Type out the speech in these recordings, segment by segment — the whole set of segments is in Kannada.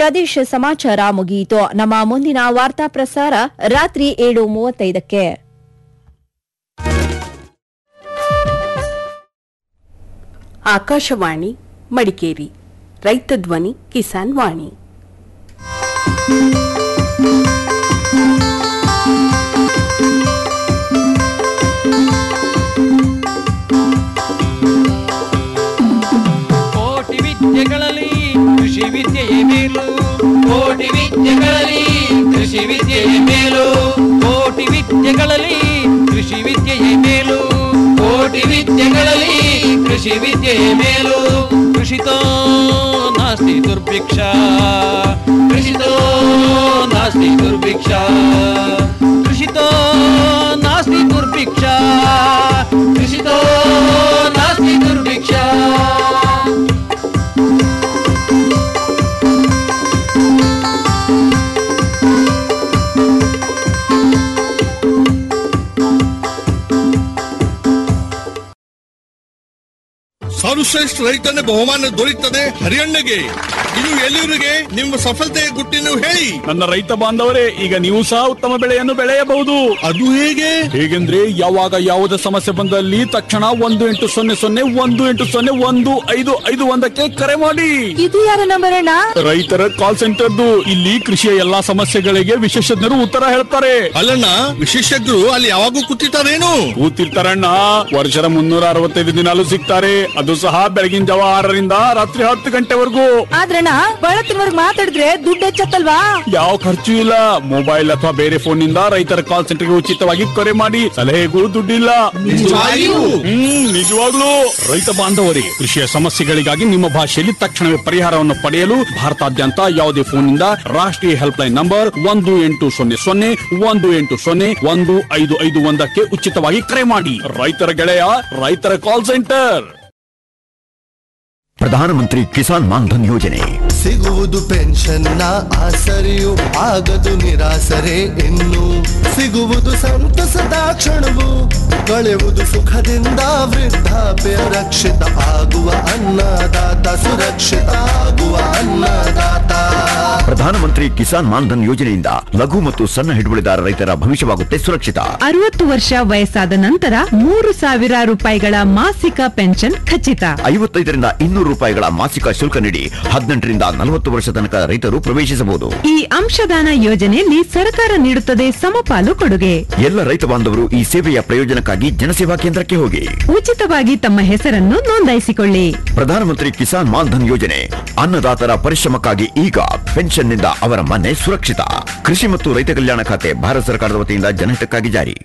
ಪ್ರದೇಶ ಸಮಾಚಾರ ಮುಗಿಯಿತು ನಮ್ಮ ಮುಂದಿನ ವಾರ್ತಾ ಪ್ರಸಾರ ರಾತ್ರಿ ಏಳು ಮೂವತ್ತೈದಕ್ಕೆ ಆಕಾಶವಾಣಿ ಮಡಿಕೇರಿ ರೈತ ಧ್ವನಿ ಕಿಸಾನ್ ವಾಣಿ ಕೋಟಿ ವಿದ್ಯೆಗಳಲ್ಲಿ ಕೃಷಿ ವಿದ್ಯೆಯೇ ಮೇಲು ಕೋಟಿ ವಿದ್ಯೆಗಳಲ್ಲಿ ಕೃಷಿ ವಿದ್ಯೆಯೇ ಮೇಲು ಕೋಟಿ ವಿದ್ಯೆಗಳಲ್ಲಿ ಕೃಷಿ ವಿದ್ಯೆಯೇ ಮೇಲು ಕೋಟಿ ವಿದ್ಯೆಗಳಲ್ಲಿ ಕೃಷಿ ವಿದ್ಯೆಯೇ ಮೇಲು ಕೃಷಿತೋ ನಾಸ್ತಿ ದುರ್ಭಿಕ್ಷ ಕೃಷಿತೋ ನಾಸ್ತಿ ದುರ್ಭಿಕ್ಷ ಕೃಷಿತೋ ನಾಸ್ತಿ ದುರ್ಭಿಕ್ಷ ಕೃಷಿತೋ ನಾಸ್ತಿ ದುರ್ಭಿಕ್ಷ ಸರ್ವಶ್ರೇಷ್ಠ ರೈತನ ಬಹುಮಾನ ದೊರೆಯುತ್ತದೆ ಹರಿಯಣ್ಣಗೆ ಇದು ಎಲ್ಲಿವರಿಗೆ ನಿಮ್ಮ ಸಫಲತೆಯ ಗುಟ್ಟಿನ ಹೇಳಿ ನನ್ನ ರೈತ ಬಾಂಧವರೇ ಈಗ ನೀವು ಸಹ ಉತ್ತಮ ಬೆಳೆಯನ್ನು ಬೆಳೆಯಬಹುದು ಅದು ಹೇಗೆ ಹೇಗೆಂದ್ರೆ ಯಾವಾಗ ಯಾವುದೇ ಸಮಸ್ಯೆ ಬಂದಲ್ಲಿ ತಕ್ಷಣ ಒಂದು ಎಂಟು ಸೊನ್ನೆ ಸೊನ್ನೆ ಒಂದು ಎಂಟು ಸೊನ್ನೆ ಒಂದು ಐದು ಐದು ಒಂದಕ್ಕೆ ಕರೆ ಮಾಡಿ ಇದು ಯಾರ ನಂಬರ್ ಅಣ್ಣ ರೈತರ ಕಾಲ್ ಸೆಂಟರ್ದು ಇಲ್ಲಿ ಕೃಷಿಯ ಎಲ್ಲಾ ಸಮಸ್ಯೆಗಳಿಗೆ ವಿಶೇಷಜ್ಞರು ಉತ್ತರ ಹೇಳ್ತಾರೆ ಅಲ್ಲಣ್ಣ ವಿಶೇಷಜ್ಞರು ಅಲ್ಲಿ ಯಾವಾಗೂ ಕೂತಿರ್ತಾರೇನು ಕೂತಿರ್ತಾರಣ್ಣ ವರ್ಷದ ಮುನ್ನೂರ ಅರವತ್ತೈದು ದಿನಾಲು ಸಿಗ್ತಾರೆ ಅದು ಸಹ ಬೆಳಗಿನ ಜಾವ ಆರರಿಂದ ರಾತ್ರಿ ಹತ್ತು ಗಂಟೆವರೆಗೂ ಆದ್ರಣ್ಣ ಬಳತ್ತಿನವರ್ಗ್ ಮಾತಾಡಿದ್ರೆ ದುಡ್ಡು ಹೆಚ್ಚತ್ತಲ್ವಾ ಯಾವ ಖರ್ಚು ಇಲ್ಲ ಮೊಬೈಲ್ ಅಥವಾ ಬೇರೆ ಫೋನ್ ನಿಂದ ರೈತರ ಕಾಲ್ ಸೆಂಟರ್ಗೆ ಉಚಿತವಾಗಿ ಕರೆ ಮಾಡಿ ಸಲಹೆಗೂ ದುಡ್ಡಿಲ್ಲ ನಿಜವಾಗಿಯೂ? ಹ್ಮ್ ನಿಜವಾಗ್ಲೂ ರೈತ ಬಾಂಧವರಿಗೆ ಕೃಷಿಯ ಸಮಸ್ಯೆಗಳಿಗಾಗಿ ನಿಮ್ಮ ಭಾಷೆಯಲ್ಲಿ ತಕ್ಷಣವೇ ಪರಿಹಾರವನ್ನು ಪಡೆಯಲು ಭಾರತಾದ್ಯಂತ ಯಾವುದೇ ಫೋನ್ ನಿಂದ ರಾಷ್ಟ್ರೀಯ ಹೆಲ್ಪ್ ಲೈನ್ ನಂಬರ್ ಒಂದು ಎಂಟು ಸೊನ್ನೆ ಸೊನ್ನೆ ಒಂದು ಎಂಟು ಸೊನ್ನೆ ಒಂದು ಐದು ಐದು ಒಂದಕ್ಕೆ ಉಚಿತವಾಗಿ ಕರೆ ಮಾಡಿ ರೈತರ ಗೆಳೆಯ ರೈತರ ಕಾಲ್ ಸೆಂಟರ್ ಪ್ರಧಾನಮಂತ್ರಿ ಕಿಸಾನ್ ಮಾನ್ಧನ್ ಯೋಜನೆ ಸಿಗುವುದು ಪೆನ್ಷನ್ನ ಆಸರೆಯು ಆಗದು ನಿರಾಸರೆ ಇನ್ನು ಸಿಗುವುದು ಸಂತಸದ ಕ್ಷಣವು ಕಳೆಯುವುದು ಸುಖದಿಂದ ವೃದ್ಧಾಪ್ಯ ರಕ್ಷಿತ ಆಗುವ ಅನ್ನದಾತ ಸುರಕ್ಷಿತ ಆಗುವ ಅನ್ನದಾತ ಪ್ರಧಾನಮಂತ್ರಿ ಕಿಸಾನ್ ಮಾನ್ಧನ್ ಯೋಜನೆಯಿಂದ ಲಘು ಮತ್ತು ಸಣ್ಣ ಹಿಡುವಳಿದಾರ ರೈತರ ಭವಿಷ್ಯವಾಗುತ್ತೆ ಸುರಕ್ಷಿತ ಅರವತ್ತು ವರ್ಷ ವಯಸ್ಸಾದ ನಂತರ ಮೂರು ಸಾವಿರ ರೂಪಾಯಿಗಳ ಮಾಸಿಕ ಪೆನ್ಷನ್ ಖಚಿತ ಐವತ್ತೈದರಿಂದ ಇನ್ನೂರು ರೂಪಾಯಿಗಳ ಮಾಸಿಕ ಶುಲ್ಕ ನೀಡಿ ಹದಿನೆಂಟರಿಂದ ನಲವತ್ತು ವರ್ಷ ತನಕ ರೈತರು ಪ್ರವೇಶಿಸಬಹುದು ಈ ಅಂಶದಾನ ಯೋಜನೆಯಲ್ಲಿ ಸರ್ಕಾರ ನೀಡುತ್ತದೆ ಸಮಪಾಲು ಕೊಡುಗೆ ಎಲ್ಲ ರೈತ ಬಾಂಧವರು ಈ ಸೇವೆಯ ಪ್ರಯೋಜನಕ್ಕಾಗಿ ಜನಸೇವಾ ಕೇಂದ್ರಕ್ಕೆ ಹೋಗಿ ಉಚಿತವಾಗಿ ತಮ್ಮ ಹೆಸರನ್ನು ನೋಂದಾಯಿಸಿಕೊಳ್ಳಿ ಪ್ರಧಾನಮಂತ್ರಿ ಕಿಸಾನ್ ಮಾನ್ಧನ್ ಯೋಜನೆ ಅನ್ನದಾತರ ಪರಿಶ್ರಮಕ್ಕಾಗಿ ಈಗ ಪೆನ್ಷನ್ನಿಂದ ಅವರ ಮನೆ ಸುರಕ್ಷಿತ ಕೃಷಿ ಮತ್ತು ರೈತ ಕಲ್ಯಾಣ ಖಾತೆ ಭಾರತ ಸರ್ಕಾರದ ವತಿಯಿಂದ ಜನಹಿತಕ್ಕಾಗಿ ಜಾರಿ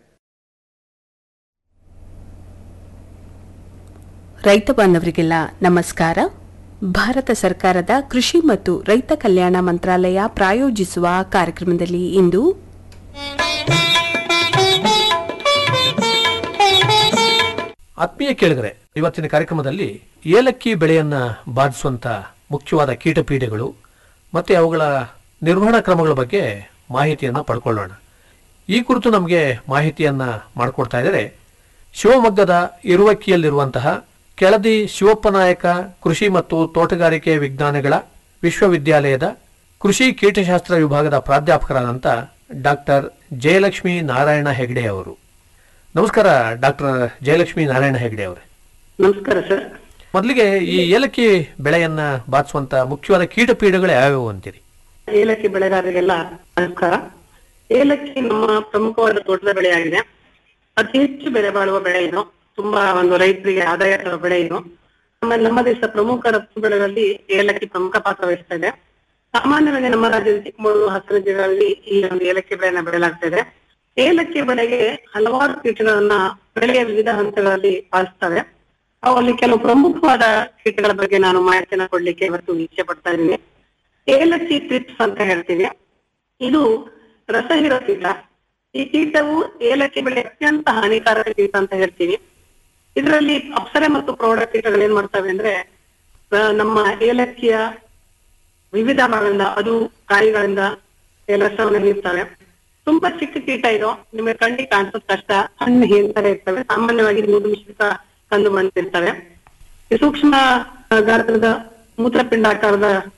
ರೈತ ಬಾಂಧವರಿಗೆಲ್ಲ ನಮಸ್ಕಾರ ಭಾರತ ಸರ್ಕಾರದ ಕೃಷಿ ಮತ್ತು ರೈತ ಕಲ್ಯಾಣ ಮಂತ್ರಾಲಯ ಪ್ರಾಯೋಜಿಸುವ ಕಾರ್ಯಕ್ರಮದಲ್ಲಿ ಇಂದು ಆತ್ಮೀಯ ಕೇಳಿದರೆ ಇವತ್ತಿನ ಕಾರ್ಯಕ್ರಮದಲ್ಲಿ ಏಲಕ್ಕಿ ಬೆಳೆಯನ್ನ ಬಾಧಿಸುವಂತ ಮುಖ್ಯವಾದ ಕೀಟಪೀಡೆಗಳು ಮತ್ತೆ ಅವುಗಳ ನಿರ್ವಹಣಾ ಕ್ರಮಗಳ ಬಗ್ಗೆ ಮಾಹಿತಿಯನ್ನ ಪಡ್ಕೊಳ್ಳೋಣ ಈ ಕುರಿತು ನಮಗೆ ಮಾಹಿತಿಯನ್ನ ಮಾಡಿಕೊಡ್ತಾ ಇದ್ದಾರೆ ಶಿವಮೊಗ್ಗದ ಇರುವಕ್ಕಿಯಲ್ಲಿರುವಂತಹ ಕೆಳದಿ ಶಿವಪ್ಪನಾಯಕ ಕೃಷಿ ಮತ್ತು ತೋಟಗಾರಿಕೆ ವಿಜ್ಞಾನಗಳ ವಿಶ್ವವಿದ್ಯಾಲಯದ ಕೃಷಿ ಕೀಟಶಾಸ್ತ್ರ ವಿಭಾಗದ ಪ್ರಾಧ್ಯಾಪಕರಾದಂಥ ಡಾಕ್ಟರ್ ಜಯಲಕ್ಷ್ಮಿ ನಾರಾಯಣ ಹೆಗ್ಡೆ ಅವರು ನಮಸ್ಕಾರ ಡಾಕ್ಟರ್ ಜಯಲಕ್ಷ್ಮಿ ನಾರಾಯಣ ಹೆಗ್ಡೆ ಅವರೇ ನಮಸ್ಕಾರ ಸರ್ ಮೊದಲಿಗೆ ಈ ಏಲಕ್ಕಿ ಬೆಳೆಯನ್ನ ಬಾಧಿಸುವಂತ ಮುಖ್ಯವಾದ ಕೀಟಪೀಡೆಗಳು ಯಾವ್ಯಾವು ಅಂತೀರಿ ಏಲಕ್ಕಿ ಬೆಳೆಗಾರರಿಗೆಲ್ಲ ನಮಸ್ಕಾರ ಏಲಕ್ಕಿ ನಮ್ಮ ಪ್ರಮುಖವಾದ ತೋಟದ ಬೆಳೆಯಾಗಿದೆ ಅತಿ ಹೆಚ್ಚು ಬೆಲೆ ಬಾಳುವ ಬೆಳೆ ಇದು ತುಂಬಾ ಒಂದು ರೈತರಿಗೆ ಆದಾಯ ತರುವ ಬೆಳೆ ಇದು ಆಮೇಲೆ ನಮ್ಮ ದೇಶ ಪ್ರಮುಖ ರಫ್ತು ಬೆಳೆಗಳಲ್ಲಿ ಏಲಕ್ಕಿ ಪ್ರಮುಖ ಪಾತ್ರ ವಹಿಸ್ತಾ ಇದೆ ಸಾಮಾನ್ಯವಾಗಿ ನಮ್ಮ ರಾಜ್ಯದ ಚಿಕ್ಕಮಗಳೂರು ಹಾಸನ ಜಿಲ್ಲೆಗಳಲ್ಲಿ ಈ ಒಂದು ಏಲಕ್ಕಿ ಬೆಳೆಯನ್ನ ಬೆಳೆಯಲಾಗ್ತಾ ಇದೆ ಏಲಕ್ಕಿ ಬೆಳೆಗೆ ಹಲವಾರು ಕೀಟಗಳನ್ನ ಬೆಳೆಯ ವಿವಿಧ ಹಂತಗಳಲ್ಲಿ ಪಾಲಿಸ್ತವೆ ಅವುಗಳಲ್ಲಿ ಕೆಲವು ಪ್ರಮುಖವಾದ ಕೀಟಗಳ ಬಗ್ಗೆ ನಾನು ಮಾಹಿತಿಯನ್ನ ಕೊಡ್ಲಿಕ್ಕೆ ಇವತ್ತು ಇಚ್ಛೆ ಪಡ್ತಾ ಇದ್ದೀನಿ ಏಲಕ್ಕಿ ಟ್ರಿಪ್ಸ್ ಅಂತ ಹೇಳ್ತೀವಿ ಇದು ರಸಹೀರೋ ಕೀಟ ಈ ಕೀಟವು ಏಲಕ್ಕಿ ಬೆಳೆ ಅತ್ಯಂತ ಹಾನಿಕಾರಕ ಕೀಟ ಅಂತ ಹೇಳ್ತೀವಿ ಇದರಲ್ಲಿ ಅಪ್ಸರೆ ಮತ್ತು ಪ್ರೌಢ ಕೀಟಗಳು ಏನ್ ಮಾಡ್ತವೆ ಅಂದ್ರೆ ಆ, ನಮ್ಮ ಏಲಕ್ಕಿಯ ವಿವಿಧ ಭಾಗಗಳಿಂದ ಅದು ಕಾಯಿಗಳಿಂದ ರಸವನ್ನು ಹೀರ್ತವೆ ತುಂಬಾ ಚಿಕ್ಕ ಕೀಟ ಇದು ನಿಮಗೆ ಕಣ್ಣಿಗೆ ಕಾಣಿಸೋದ್ ಕಷ್ಟ ಹಣ್ಣು ಹೀರ್ತಾರೆ ಇರ್ತವೆ ಸಾಮಾನ್ಯವಾಗಿ ಮೂರು ಮಿಶ್ರಿತ ಕಂದು ಬಂದಿರ್ತವೆ ಈ ಸೂಕ್ಷ್ಮ ಆ, ಗಾತ್ರದ ಮೂತ್ರಪಿಂಡಾಕಾರದ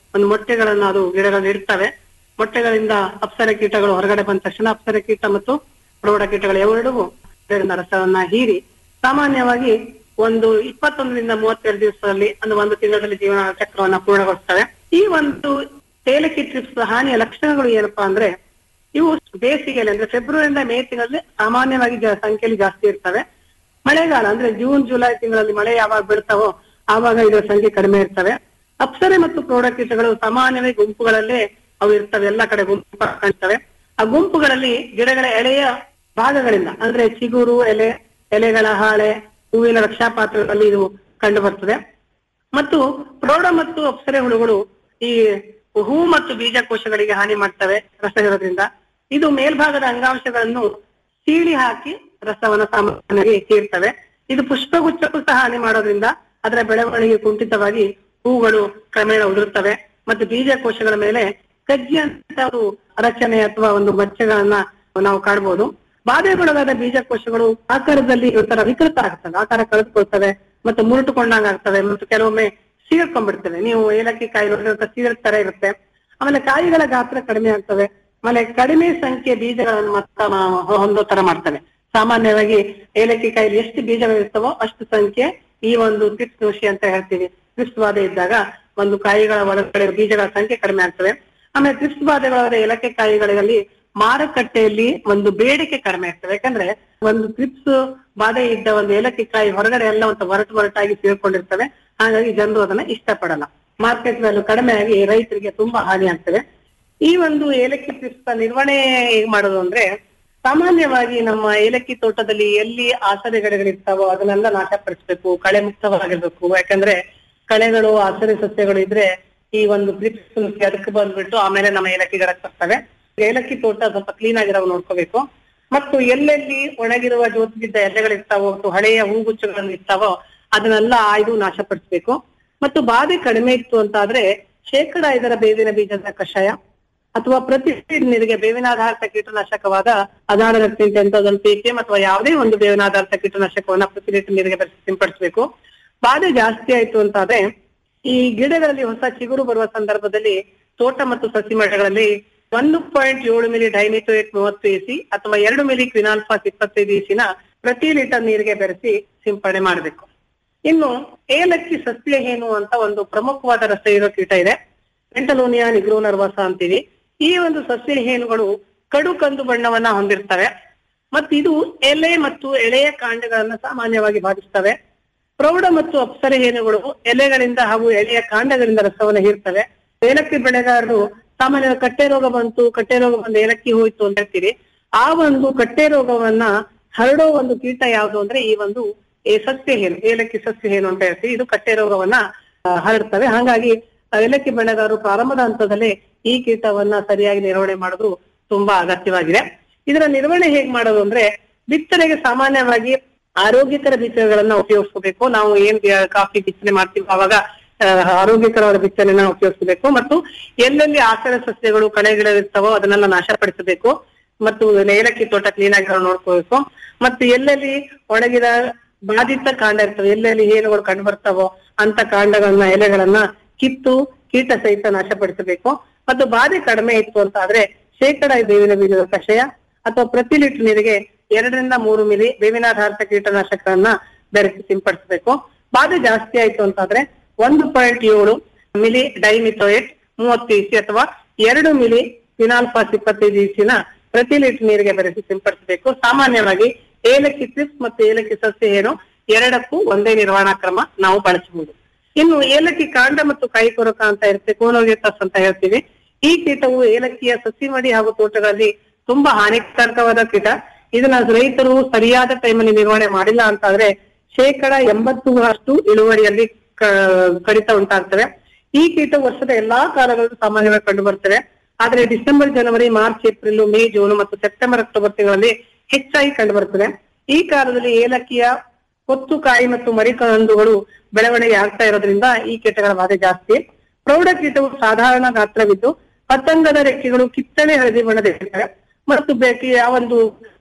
ಒಂದು ಮೊಟ್ಟೆಗಳನ್ನು ಅದು ಗಿಡಗಳು ಇಡ್ತವೆ ಮೊಟ್ಟೆಗಳಿಂದ ಅಪ್ಸರ ಕೀಟಗಳು ಹೊರಗಡೆ ಬಂದ ತಕ್ಷಣ ಅಪ್ಸರ ಕೀಟ ಮತ್ತು ಪ್ರೌಢ ಕೀಟಗಳು ಎರಡೂ ಗಿಡದ ರಸವನ್ನ ಹೀರಿ ಸಾಮಾನ್ಯವಾಗಿ ಒಂದು ಇಪ್ಪತ್ತೊಂದರಿಂದ ಮೂವತ್ತೆರಡು ದಿವಸದಲ್ಲಿ ಅಂದ್ರೆ ಒಂದು ತಿಂಗಳಲ್ಲಿ ಜೀವನ ಚಕ್ರವನ್ನ ಪೂರ್ಣಗೊಳಿಸ್ತವೆ ಈ ಒಂದು ಏಲಕ್ಕಿ ಟ್ರಿಪ್ಸ್ ಹಾನಿಯ ಲಕ್ಷಣಗಳು ಏನಪ್ಪಾ ಅಂದ್ರೆ ಇವು ಬೇಸಿಗೆಯಲ್ಲಿ ಅಂದ್ರೆ ಫೆಬ್ರವರಿಯಿಂದ ಮೇ ತಿಂಗಳಲ್ಲಿ ಸಾಮಾನ್ಯವಾಗಿ ಜ- ಸಂಖ್ಯೆಯಲ್ಲಿ ಜಾಸ್ತಿ ಇರ್ತವೆ ಮಳೆಗಾಲ ಅಂದ್ರೆ ಜೂನ್ ಜುಲೈ ತಿಂಗಳಲ್ಲಿ ಮಳೆ ಯಾವಾಗ ಬೀಳ್ತಾವೋ ಆವಾಗ ಇದರ ಸಂಖ್ಯೆ ಕಡಿಮೆ ಇರ್ತವೆ ಅಪ್ಸರೆ ಮತ್ತು ಪ್ರೌಢಕೀಟಗಳು ಸಾಮಾನ್ಯವಾಗಿ ಗುಂಪುಗಳಲ್ಲೇ ಅವು ಇರ್ತವೆ ಎಲ್ಲ ಕಡೆ ಗುಂಪು ಕಾಣ್ತವೆ ಆ ಗುಂಪುಗಳಲ್ಲಿ ಗಿಡಗಳ ಎಳೆಯ ಭಾಗಗಳಿಂದ ಅಂದ್ರೆ ಚಿಗುರು ಎಲೆ ಎಲೆಗಳ ಹಾಳೆ ಹೂವಿನ ರಕ್ಷಾಪಾತ್ರಗಳಲ್ಲಿ ಇದು ಕಂಡು ಬರ್ತದೆ ಮತ್ತು ಪ್ರೌಢ ಮತ್ತು ಅಪ್ಸರೆ ಹುಳುಗಳು ಈ ಹೂ ಮತ್ತು ಬೀಜಕೋಶಗಳಿಗೆ ಹಾನಿ ಮಾಡ್ತವೆ ರಸ ಇರೋದ್ರಿಂದ ಇದು ಮೇಲ್ಭಾಗದ ಅಂಗಾಂಶಗಳನ್ನು ಸೀಳಿ ಹಾಕಿ ರಸವನ್ನ ಸಾಮಾನ್ಯವಾಗಿ ಹೀರ್ತವೆ ಇದು ಪುಷ್ಪಗುಚ್ಛಕ್ಕೂ ಸಹ ಹಾನಿ ಮಾಡೋದ್ರಿಂದ ಅದರ ಬೆಳವಣಿಗೆ ಕುಂಠಿತವಾಗಿ ಹೂಗಳು ಕ್ರಮೇಣ ಉದುರುತ್ತವೆ ಮತ್ತು ಬೀಜಕೋಶಗಳ ಮೇಲೆ ಕಜ್ಜಿಯಂತ ಒಂದು ರಚನೆ ಅಥವಾ ಒಂದು ಮಚ್ಚೆಗಳನ್ನ ನಾವು ಕಾಣಬಹುದು ಬಾಧೆಗೊಳಗಾದ ಬೀಜಕೋಶಗಳು ಆಕಾರದಲ್ಲಿ ಒಂಥರ ವಿಕೃತ ಆಗ್ತವೆ ಆಕಾರ ಕಳೆದುಕೊಳ್ತವೆ ಮತ್ತು ಮುರುಟುಕೊಂಡಂಗ ಆಗ್ತವೆ ಮತ್ತು ಕೆಲವೊಮ್ಮೆ ಸೀಳ್ಕೊಂಡ್ಬಿಡ್ತವೆ ನೀವು ಏಲಕ್ಕಿ ಕಾಯಿ ನೋಡಿದ್ರೆ ಸೀಳ ತರ ಇರುತ್ತೆ ಆಮೇಲೆ ಕಾಯಿಗಳ ಗಾತ್ರ ಕಡಿಮೆ ಆಗ್ತವೆ ಆಮೇಲೆ ಕಡಿಮೆ ಸಂಖ್ಯೆ ಬೀಜಗಳನ್ನು ಮತ್ತ ಮ- ಹೊಂದೋ ತರ ಮಾಡ್ತವೆ ಸಾಮಾನ್ಯವಾಗಿ ಏಲಕ್ಕಿ ಕಾಯಿಲಿ ಎಷ್ಟು ಬೀಜಗಳಿರ್ತವೋ ಅಷ್ಟು ಸಂಖ್ಯೆ ಈ ಒಂದು ಕ್ರಿಪ್ಸ್ ದೋಷಿ ಅಂತ ಹೇಳ್ತೀವಿ ಕ್ರಿಪ್ಸ್ ಬಾಧೆ ಇದ್ದಾಗ ಒಂದು ಕಾಯಿಗಳ ಒಳಗಡೆ ಬೀಜಗಳ ಸಂಖ್ಯೆ ಕಡಿಮೆ ಆಗ್ತವೆ ಆಮೇಲೆ ಕ್ರಿಪ್ಸ್ ಬಾಧೆಗಳಾದ ಏಲಕ್ಕಿ ಕಾಯಿಗಳಲ್ಲಿ ಮಾರುಕಟ್ಟೆಯಲ್ಲಿ ಒಂದು ಬೇಡಿಕೆ ಕಡಿಮೆ ಆಗ್ತದೆ ಯಾಕಂದ್ರೆ ಒಂದು ಕ್ರಿಪ್ಸ್ ಬಾಧೆ ಇದ್ದ ಒಂದು ಏಲಕ್ಕಿ ಕಾಯಿ ಹೊರಗಡೆ ಎಲ್ಲ ಒಂದು ಒರಟು ಒರಟಾಗಿ ಸೇರ್ಕೊಂಡಿರ್ತವೆ ಹಾಗಾಗಿ ಜನರು ಅದನ್ನ ಇಷ್ಟಪಡಲ್ಲ ಮಾರ್ಕೆಟ್ ವ್ಯಾಲ್ಯೂ ಕಡಿಮೆ ಆಗಿ ರೈತರಿಗೆ ತುಂಬಾ ಹಾನಿ ಆಗ್ತದೆ ಈ ಒಂದು ಏಲಕ್ಕಿ ಕ್ರಿಪ್ಸ್ ನಿರ್ವಹಣೆ ಹೇಗ್ ಮಾಡೋದು ಅಂದ್ರೆ ಸಾಮಾನ್ಯವಾಗಿ ನಮ್ಮ ಏಲಕ್ಕಿ ತೋಟದಲ್ಲಿ ಎಲ್ಲಿ ಆಸರೆ ಗಿಡಗಳಿರ್ತಾವೋ ಅದನ್ನೆಲ್ಲ ನಾಶಪಡಿಸ್ಬೇಕು ಕಳೆ ಮುಕ್ತವಾಗಿರ್ಬೇಕು ಯಾಕಂದ್ರೆ ಕಳೆಗಳು ಆಸರೆ ಸಸ್ಯಗಳು ಇದ್ರೆ ಈ ಒಂದು ಕ್ರಿಪ್ಸ್ ಅದಕ್ಕೆ ಬಂದ್ಬಿಟ್ಟು ಆಮೇಲೆ ನಮ್ಮ ಏಲಕ್ಕಿ ಗಿಡಕ್ಕೆ ಬರ್ತವೆ ಏಲಕ್ಕಿ ತೋಟ ಸ್ವಲ್ಪ ಕ್ಲೀನ್ ಆಗಿರೋ ನೋಡ್ಕೋಬೇಕು ಮತ್ತು ಎಲ್ಲೆಲ್ಲಿ ಒಣಗಿರುವ ಜೋತಿಗಿದ್ದ ಎಲೆಗಳಿರ್ತಾವೋ ಮತ್ತು ಹಳೆಯ ಹೂಗುಚ್ಚಗಳು ಇರ್ತಾವೋ ಅದನ್ನೆಲ್ಲ ಆಯ್ದು ನಾಶಪಡಿಸ್ಬೇಕು ಮತ್ತು ಬಾಧೆ ಕಡಿಮೆ ಇತ್ತು ಅಂತ ಆದ್ರೆ ಶೇಕಡ ಐದರ ಬೇವಿನ ಬೀಜದ ಕಷಾಯ ಅಥವಾ ಪ್ರತಿ ನೀರಿಗೆ ಬೇವಿನಾಧಾರಿತ ಕೀಟನಾಶಕವಾದ ಅದಾಳ ರಕ್ತಿಂಟೆಂಟೋದನ್ ಪಿಪಿಎಂ ಅಥವಾ ಯಾವುದೇ ಒಂದು ಬೇವಿನಾಧಾರಿತ ಕೀಟನಾಶಕವನ್ನ ಪ್ರತಿ ಲೀಟರ್ ನೀರಿಗೆ ಬೆರೆಸಿ ಸಿಂಪಡಿಸಬೇಕು ಬಾಧೆ ಜಾಸ್ತಿ ಆಯ್ತು ಅಂತಾದ್ರೆ ಈ ಗಿಡಗಳಲ್ಲಿ ಹೊಸ ಚಿಗುರು ಬರುವ ಸಂದರ್ಭದಲ್ಲಿ ತೋಟ ಮತ್ತು ಸಸಿ ಮರಗಳಲ್ಲಿ ಒಂದು ಪಾಯಿಂಟ್ ಏಳು ಮಿಲಿ ಡೈಮಿಥೋಯೇಟ್ ಮೂವತ್ತು ಎಸಿ ಅಥವಾ ಎರಡು ಮಿಲಿ ಕ್ವಿನಾಲ್ಫಾಸ್ ಇಪ್ಪತ್ತೈದು ಇಸಿನ ಪ್ರತಿ ಲೀಟರ್ ನೀರಿಗೆ ಬೆರೆಸಿ ಸಿಂಪಡಣೆ ಮಾಡಬೇಕು ಇನ್ನು ಏಲಕ್ಕಿ ಸಸ್ಯ ಹೇನು ಅಂತ ಒಂದು ಪ್ರಮುಖವಾದ ರಸ ಇರೋ ಕೀಟ ಇದೆ ಎಂಟಲೋನಿಯಾ ನಿಗ್ರೋ ನರ್ವಸ ಅಂತೀವಿ ಈ ಒಂದು ಸಸ್ಯ ಹೇನುಗಳು ಕಡು ಕಂದು ಬಣ್ಣವನ್ನ ಹೊಂದಿರ್ತವೆ ಮತ್ತು ಇದು ಎಲೆ ಮತ್ತು ಎಳೆಯ ಕಾಂಡಗಳನ್ನ ಸಾಮಾನ್ಯವಾಗಿ ಬಾಧಿಸ್ತವೆ ಪ್ರೌಢ ಮತ್ತು ಅಪ್ಸರೆ ಹೇನುಗಳು ಎಲೆಗಳಿಂದ ಹಾಗೂ ಎಳೆಯ ಕಾಂಡಗಳಿಂದ ರಸವನ್ನು ಹೀರ್ತವೆ ಏಲಕ್ಕಿ ಬೆಳೆಗಾರರು ಸಾಮಾನ್ಯ ಕಟ್ಟೆ ರೋಗ ಬಂತು ಕಟ್ಟೆ ರೋಗ ಬಂದು ಏಲಕ್ಕಿ ಹೋಯ್ತು ಅಂತ ಹೇಳ್ತೀರಿ ಆ ಒಂದು ಕಟ್ಟೆ ರೋಗವನ್ನ ಹರಡೋ ಒಂದು ಕೀಟ ಯಾವುದು ಅಂದ್ರೆ ಈ ಒಂದು ಏ ಸಸ್ಯ ಹೇನು ಏಲಕ್ಕಿ ಸಸ್ಯ ಹೇನು ಅಂತ ಹೇಳ್ತೀವಿ ಇದು ಕಟ್ಟೆ ರೋಗವನ್ನ ಆ, ಹರಡ್ತವೆ ಹಾಗಾಗಿ ಆ ಏಲಕ್ಕಿ ಬೆಳೆಗಾರರು ಪ್ರಾರಂಭದ ಹಂತದಲ್ಲೇ ಈ ಕೀಟವನ್ನ ಸರಿಯಾಗಿ ನಿರ್ವಹಣೆ ಮಾಡೋದು ತುಂಬಾ ಅಗತ್ಯವಾಗಿದೆ ಇದರ ನಿರ್ವಹಣೆ ಹೇಗ್ ಮಾಡೋದು ಅಂದ್ರೆ ಬಿತ್ತನೆಗೆ ಸಾಮಾನ್ಯವಾಗಿ ಆರೋಗ್ಯಕರ ಬೀಜಗಳನ್ನ ಉಪಯೋಗಿಸ್ಕೋಬೇಕು ನಾವು ಏನ್ ಬಿ- ಕಾಫಿ ಬಿತ್ತನೆ ಮಾಡ್ತೀವಿ ಅವಾಗ ಆ, ಆರೋಗ್ಯಕರವಾದ ಬಿತ್ತನೆನ ಉಪಯೋಗಿಸಬೇಕು ಮತ್ತು ಎಲ್ಲೆಲ್ಲಿ ಆಸರ ಸಸ್ಯಗಳು ಕಳೆಗಳಿರ್ತಾವೋ ಅದನ್ನೆಲ್ಲ ನಾಶಪಡಿಸಬೇಕು ಮತ್ತು ಏಲಕ್ಕಿ ತೋಟ ಕ್ಲೀನ್ ಆಗಿರೋ ನೋಡ್ಕೋಬೇಕು ಮತ್ತು ಎಲ್ಲೆಲ್ಲಿ ಒಣಗಿದ ಬಾಧಿತ ಕಾಂಡ ಇರ್ತವೆ ಎಲ್ಲೆಲ್ಲಿ ಹೇನುಗಳು ಕಂಡು ಬರ್ತಾವೋ ಅಂತ ಕಾಂಡಗಳನ್ನ ಎಲೆಗಳನ್ನ ಕಿತ್ತು ಕೀಟ ಸಹಿತ ನಾಶಪಡಿಸಬೇಕು ಮತ್ತು ಬಾಧೆ ಕಡಿಮೆ ಇತ್ತು ಅಂತ ಆದ್ರೆ ಶೇಕಡ ಬೇವಿನ ಬೀಜದ ಕಷಾಯ ಅಥವಾ ಪ್ರತಿ ಲೀಟರ್ ನೀರಿಗೆ ಎರಡರಿಂದ ಮೂರು ಮಿಲಿ ಬೇವಿನಾಧಾರಿತ ಕೀಟನಾಶಕಗಳನ್ನ ಬೆರೆಸಿ ಸಿಂಪಡಿಸಬೇಕು ಬಾಧೆ ಜಾಸ್ತಿ ಆಯ್ತು ಅಂತಾದ್ರೆ ಒಂದು ಪಾಯಿಂಟ್ ಏಳು ಮಿಲಿ ಡೈಮಿಥೋಯೇಟ್ ಮೂವತ್ತು ಇಸಿ ಅಥವಾ ಎರಡು ಮಿಲಿ ಫಿನಾಲ್ಫಾಸ್ ಇಪ್ಪತ್ತೈದು ಇಸಿನ ಪ್ರತಿ ಲೀಟರ್ ನೀರಿಗೆ ಬೆರೆಸಿ ಸಿಂಪಡಿಸಬೇಕು ಸಾಮಾನ್ಯವಾಗಿ ಏಲಕ್ಕಿ ಕ್ರಿಪ್ಸ್ ಮತ್ತು ಏಲಕ್ಕಿ ಸಸ್ಯ ಏನು ಎರಡಕ್ಕೂ ಒಂದೇ ನಿರ್ವಹಣಾ ಕ್ರಮ ನಾವು ಬಳಸಬಹುದು ಇನ್ನು ಏಲಕ್ಕಿ ಕಾಂಡ ಮತ್ತು ಕಾಯಿ ಕೊರಕ ಅಂತ ಇರುತ್ತೆ ಕೋನೋಗೆಟಸ್ ಅಂತ ಹೇಳ್ತೀವಿ ಈ ಕೀಟವು ಏಲಕ್ಕಿಯ ಸಸಿ ಮಡಿ ಹಾಗೂ ತೋಟಗಳಲ್ಲಿ ತುಂಬಾ ಹಾನಿಕಾರಕವಾದ ಕೀಟ ಇದನ್ನ ರೈತರು ಸರಿಯಾದ ಟೈಮಲ್ಲಿ ನಿರ್ವಹಣೆ ಮಾಡಿಲ್ಲ ಅಂತಾದ್ರೆ ಶೇಕಡ ಎಂಬತ್ತು ಅಷ್ಟು ಇಳುವರಿಯಲ್ಲಿ ಕ- ಕಡಿತ ಉಂಟಾಗ್ತವೆ ಈ ಕೀಟ ವರ್ಷದ ಎಲ್ಲಾ ಕಾಲಗಳಲ್ಲೂ ಸಾಮಾನ್ಯವಾಗಿ ಕಂಡು ಬರ್ತವೆ ಆದ್ರೆ ಡಿಸೆಂಬರ್ ಜನವರಿ ಮಾರ್ಚ್ ಏಪ್ರಿಲ್ ಮೇ ಜೂನ್ ಮತ್ತು ಸೆಪ್ಟೆಂಬರ್ ಅಕ್ಟೋಬರ್ ತಿಂಗಳಲ್ಲಿ ಹೆಚ್ಚಾಗಿ ಕಂಡು ಬರ್ತದೆ ಈ ಕಾಲದಲ್ಲಿ ಏಲಕ್ಕಿಯ ಕೊತ್ತು ಕಾಯಿ ಮತ್ತು ಮರಿಕಂದುಗಳು ಬೆಳವಣಿಗೆ ಆಗ್ತಾ ಇರೋದ್ರಿಂದ ಈ ಕೀಟಗಳ ಬಾಧೆ ಜಾಸ್ತಿ ಪ್ರೌಢ ಕೀಟವು ಸಾಧಾರಣ ಗಾತ್ರವಿದ್ದು ಪತಂಗದ ರೆಕ್ಕೆಗಳು ಕಿತ್ತಳೆ ಹಳದಿ ಬಣ್ಣದಿರ್ತವೆ ಮತ್ತು ಬೇಕಿ ಆ ಒಂದು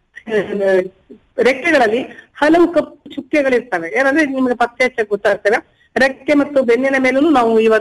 ಆ, ರೆಕ್ಕೆಗಳಲ್ಲಿ ಹಲವು ಕಪ್ಪು ಚುಕ್ಕೆಗಳಿರ್ತವೆ ಏನಂದ್ರೆ ನಿಮ್ಗೆ ಪತ್ತೆ ಹಚ್ಚಕ್ ಗೊತ್ತಾಗ್ತವೆ ರೆಕ್ಕೆ ಮತ್ತು ಬೆನ್ನಿನ ಮೇಲೂ ನಾವು ಈ ಒಂದು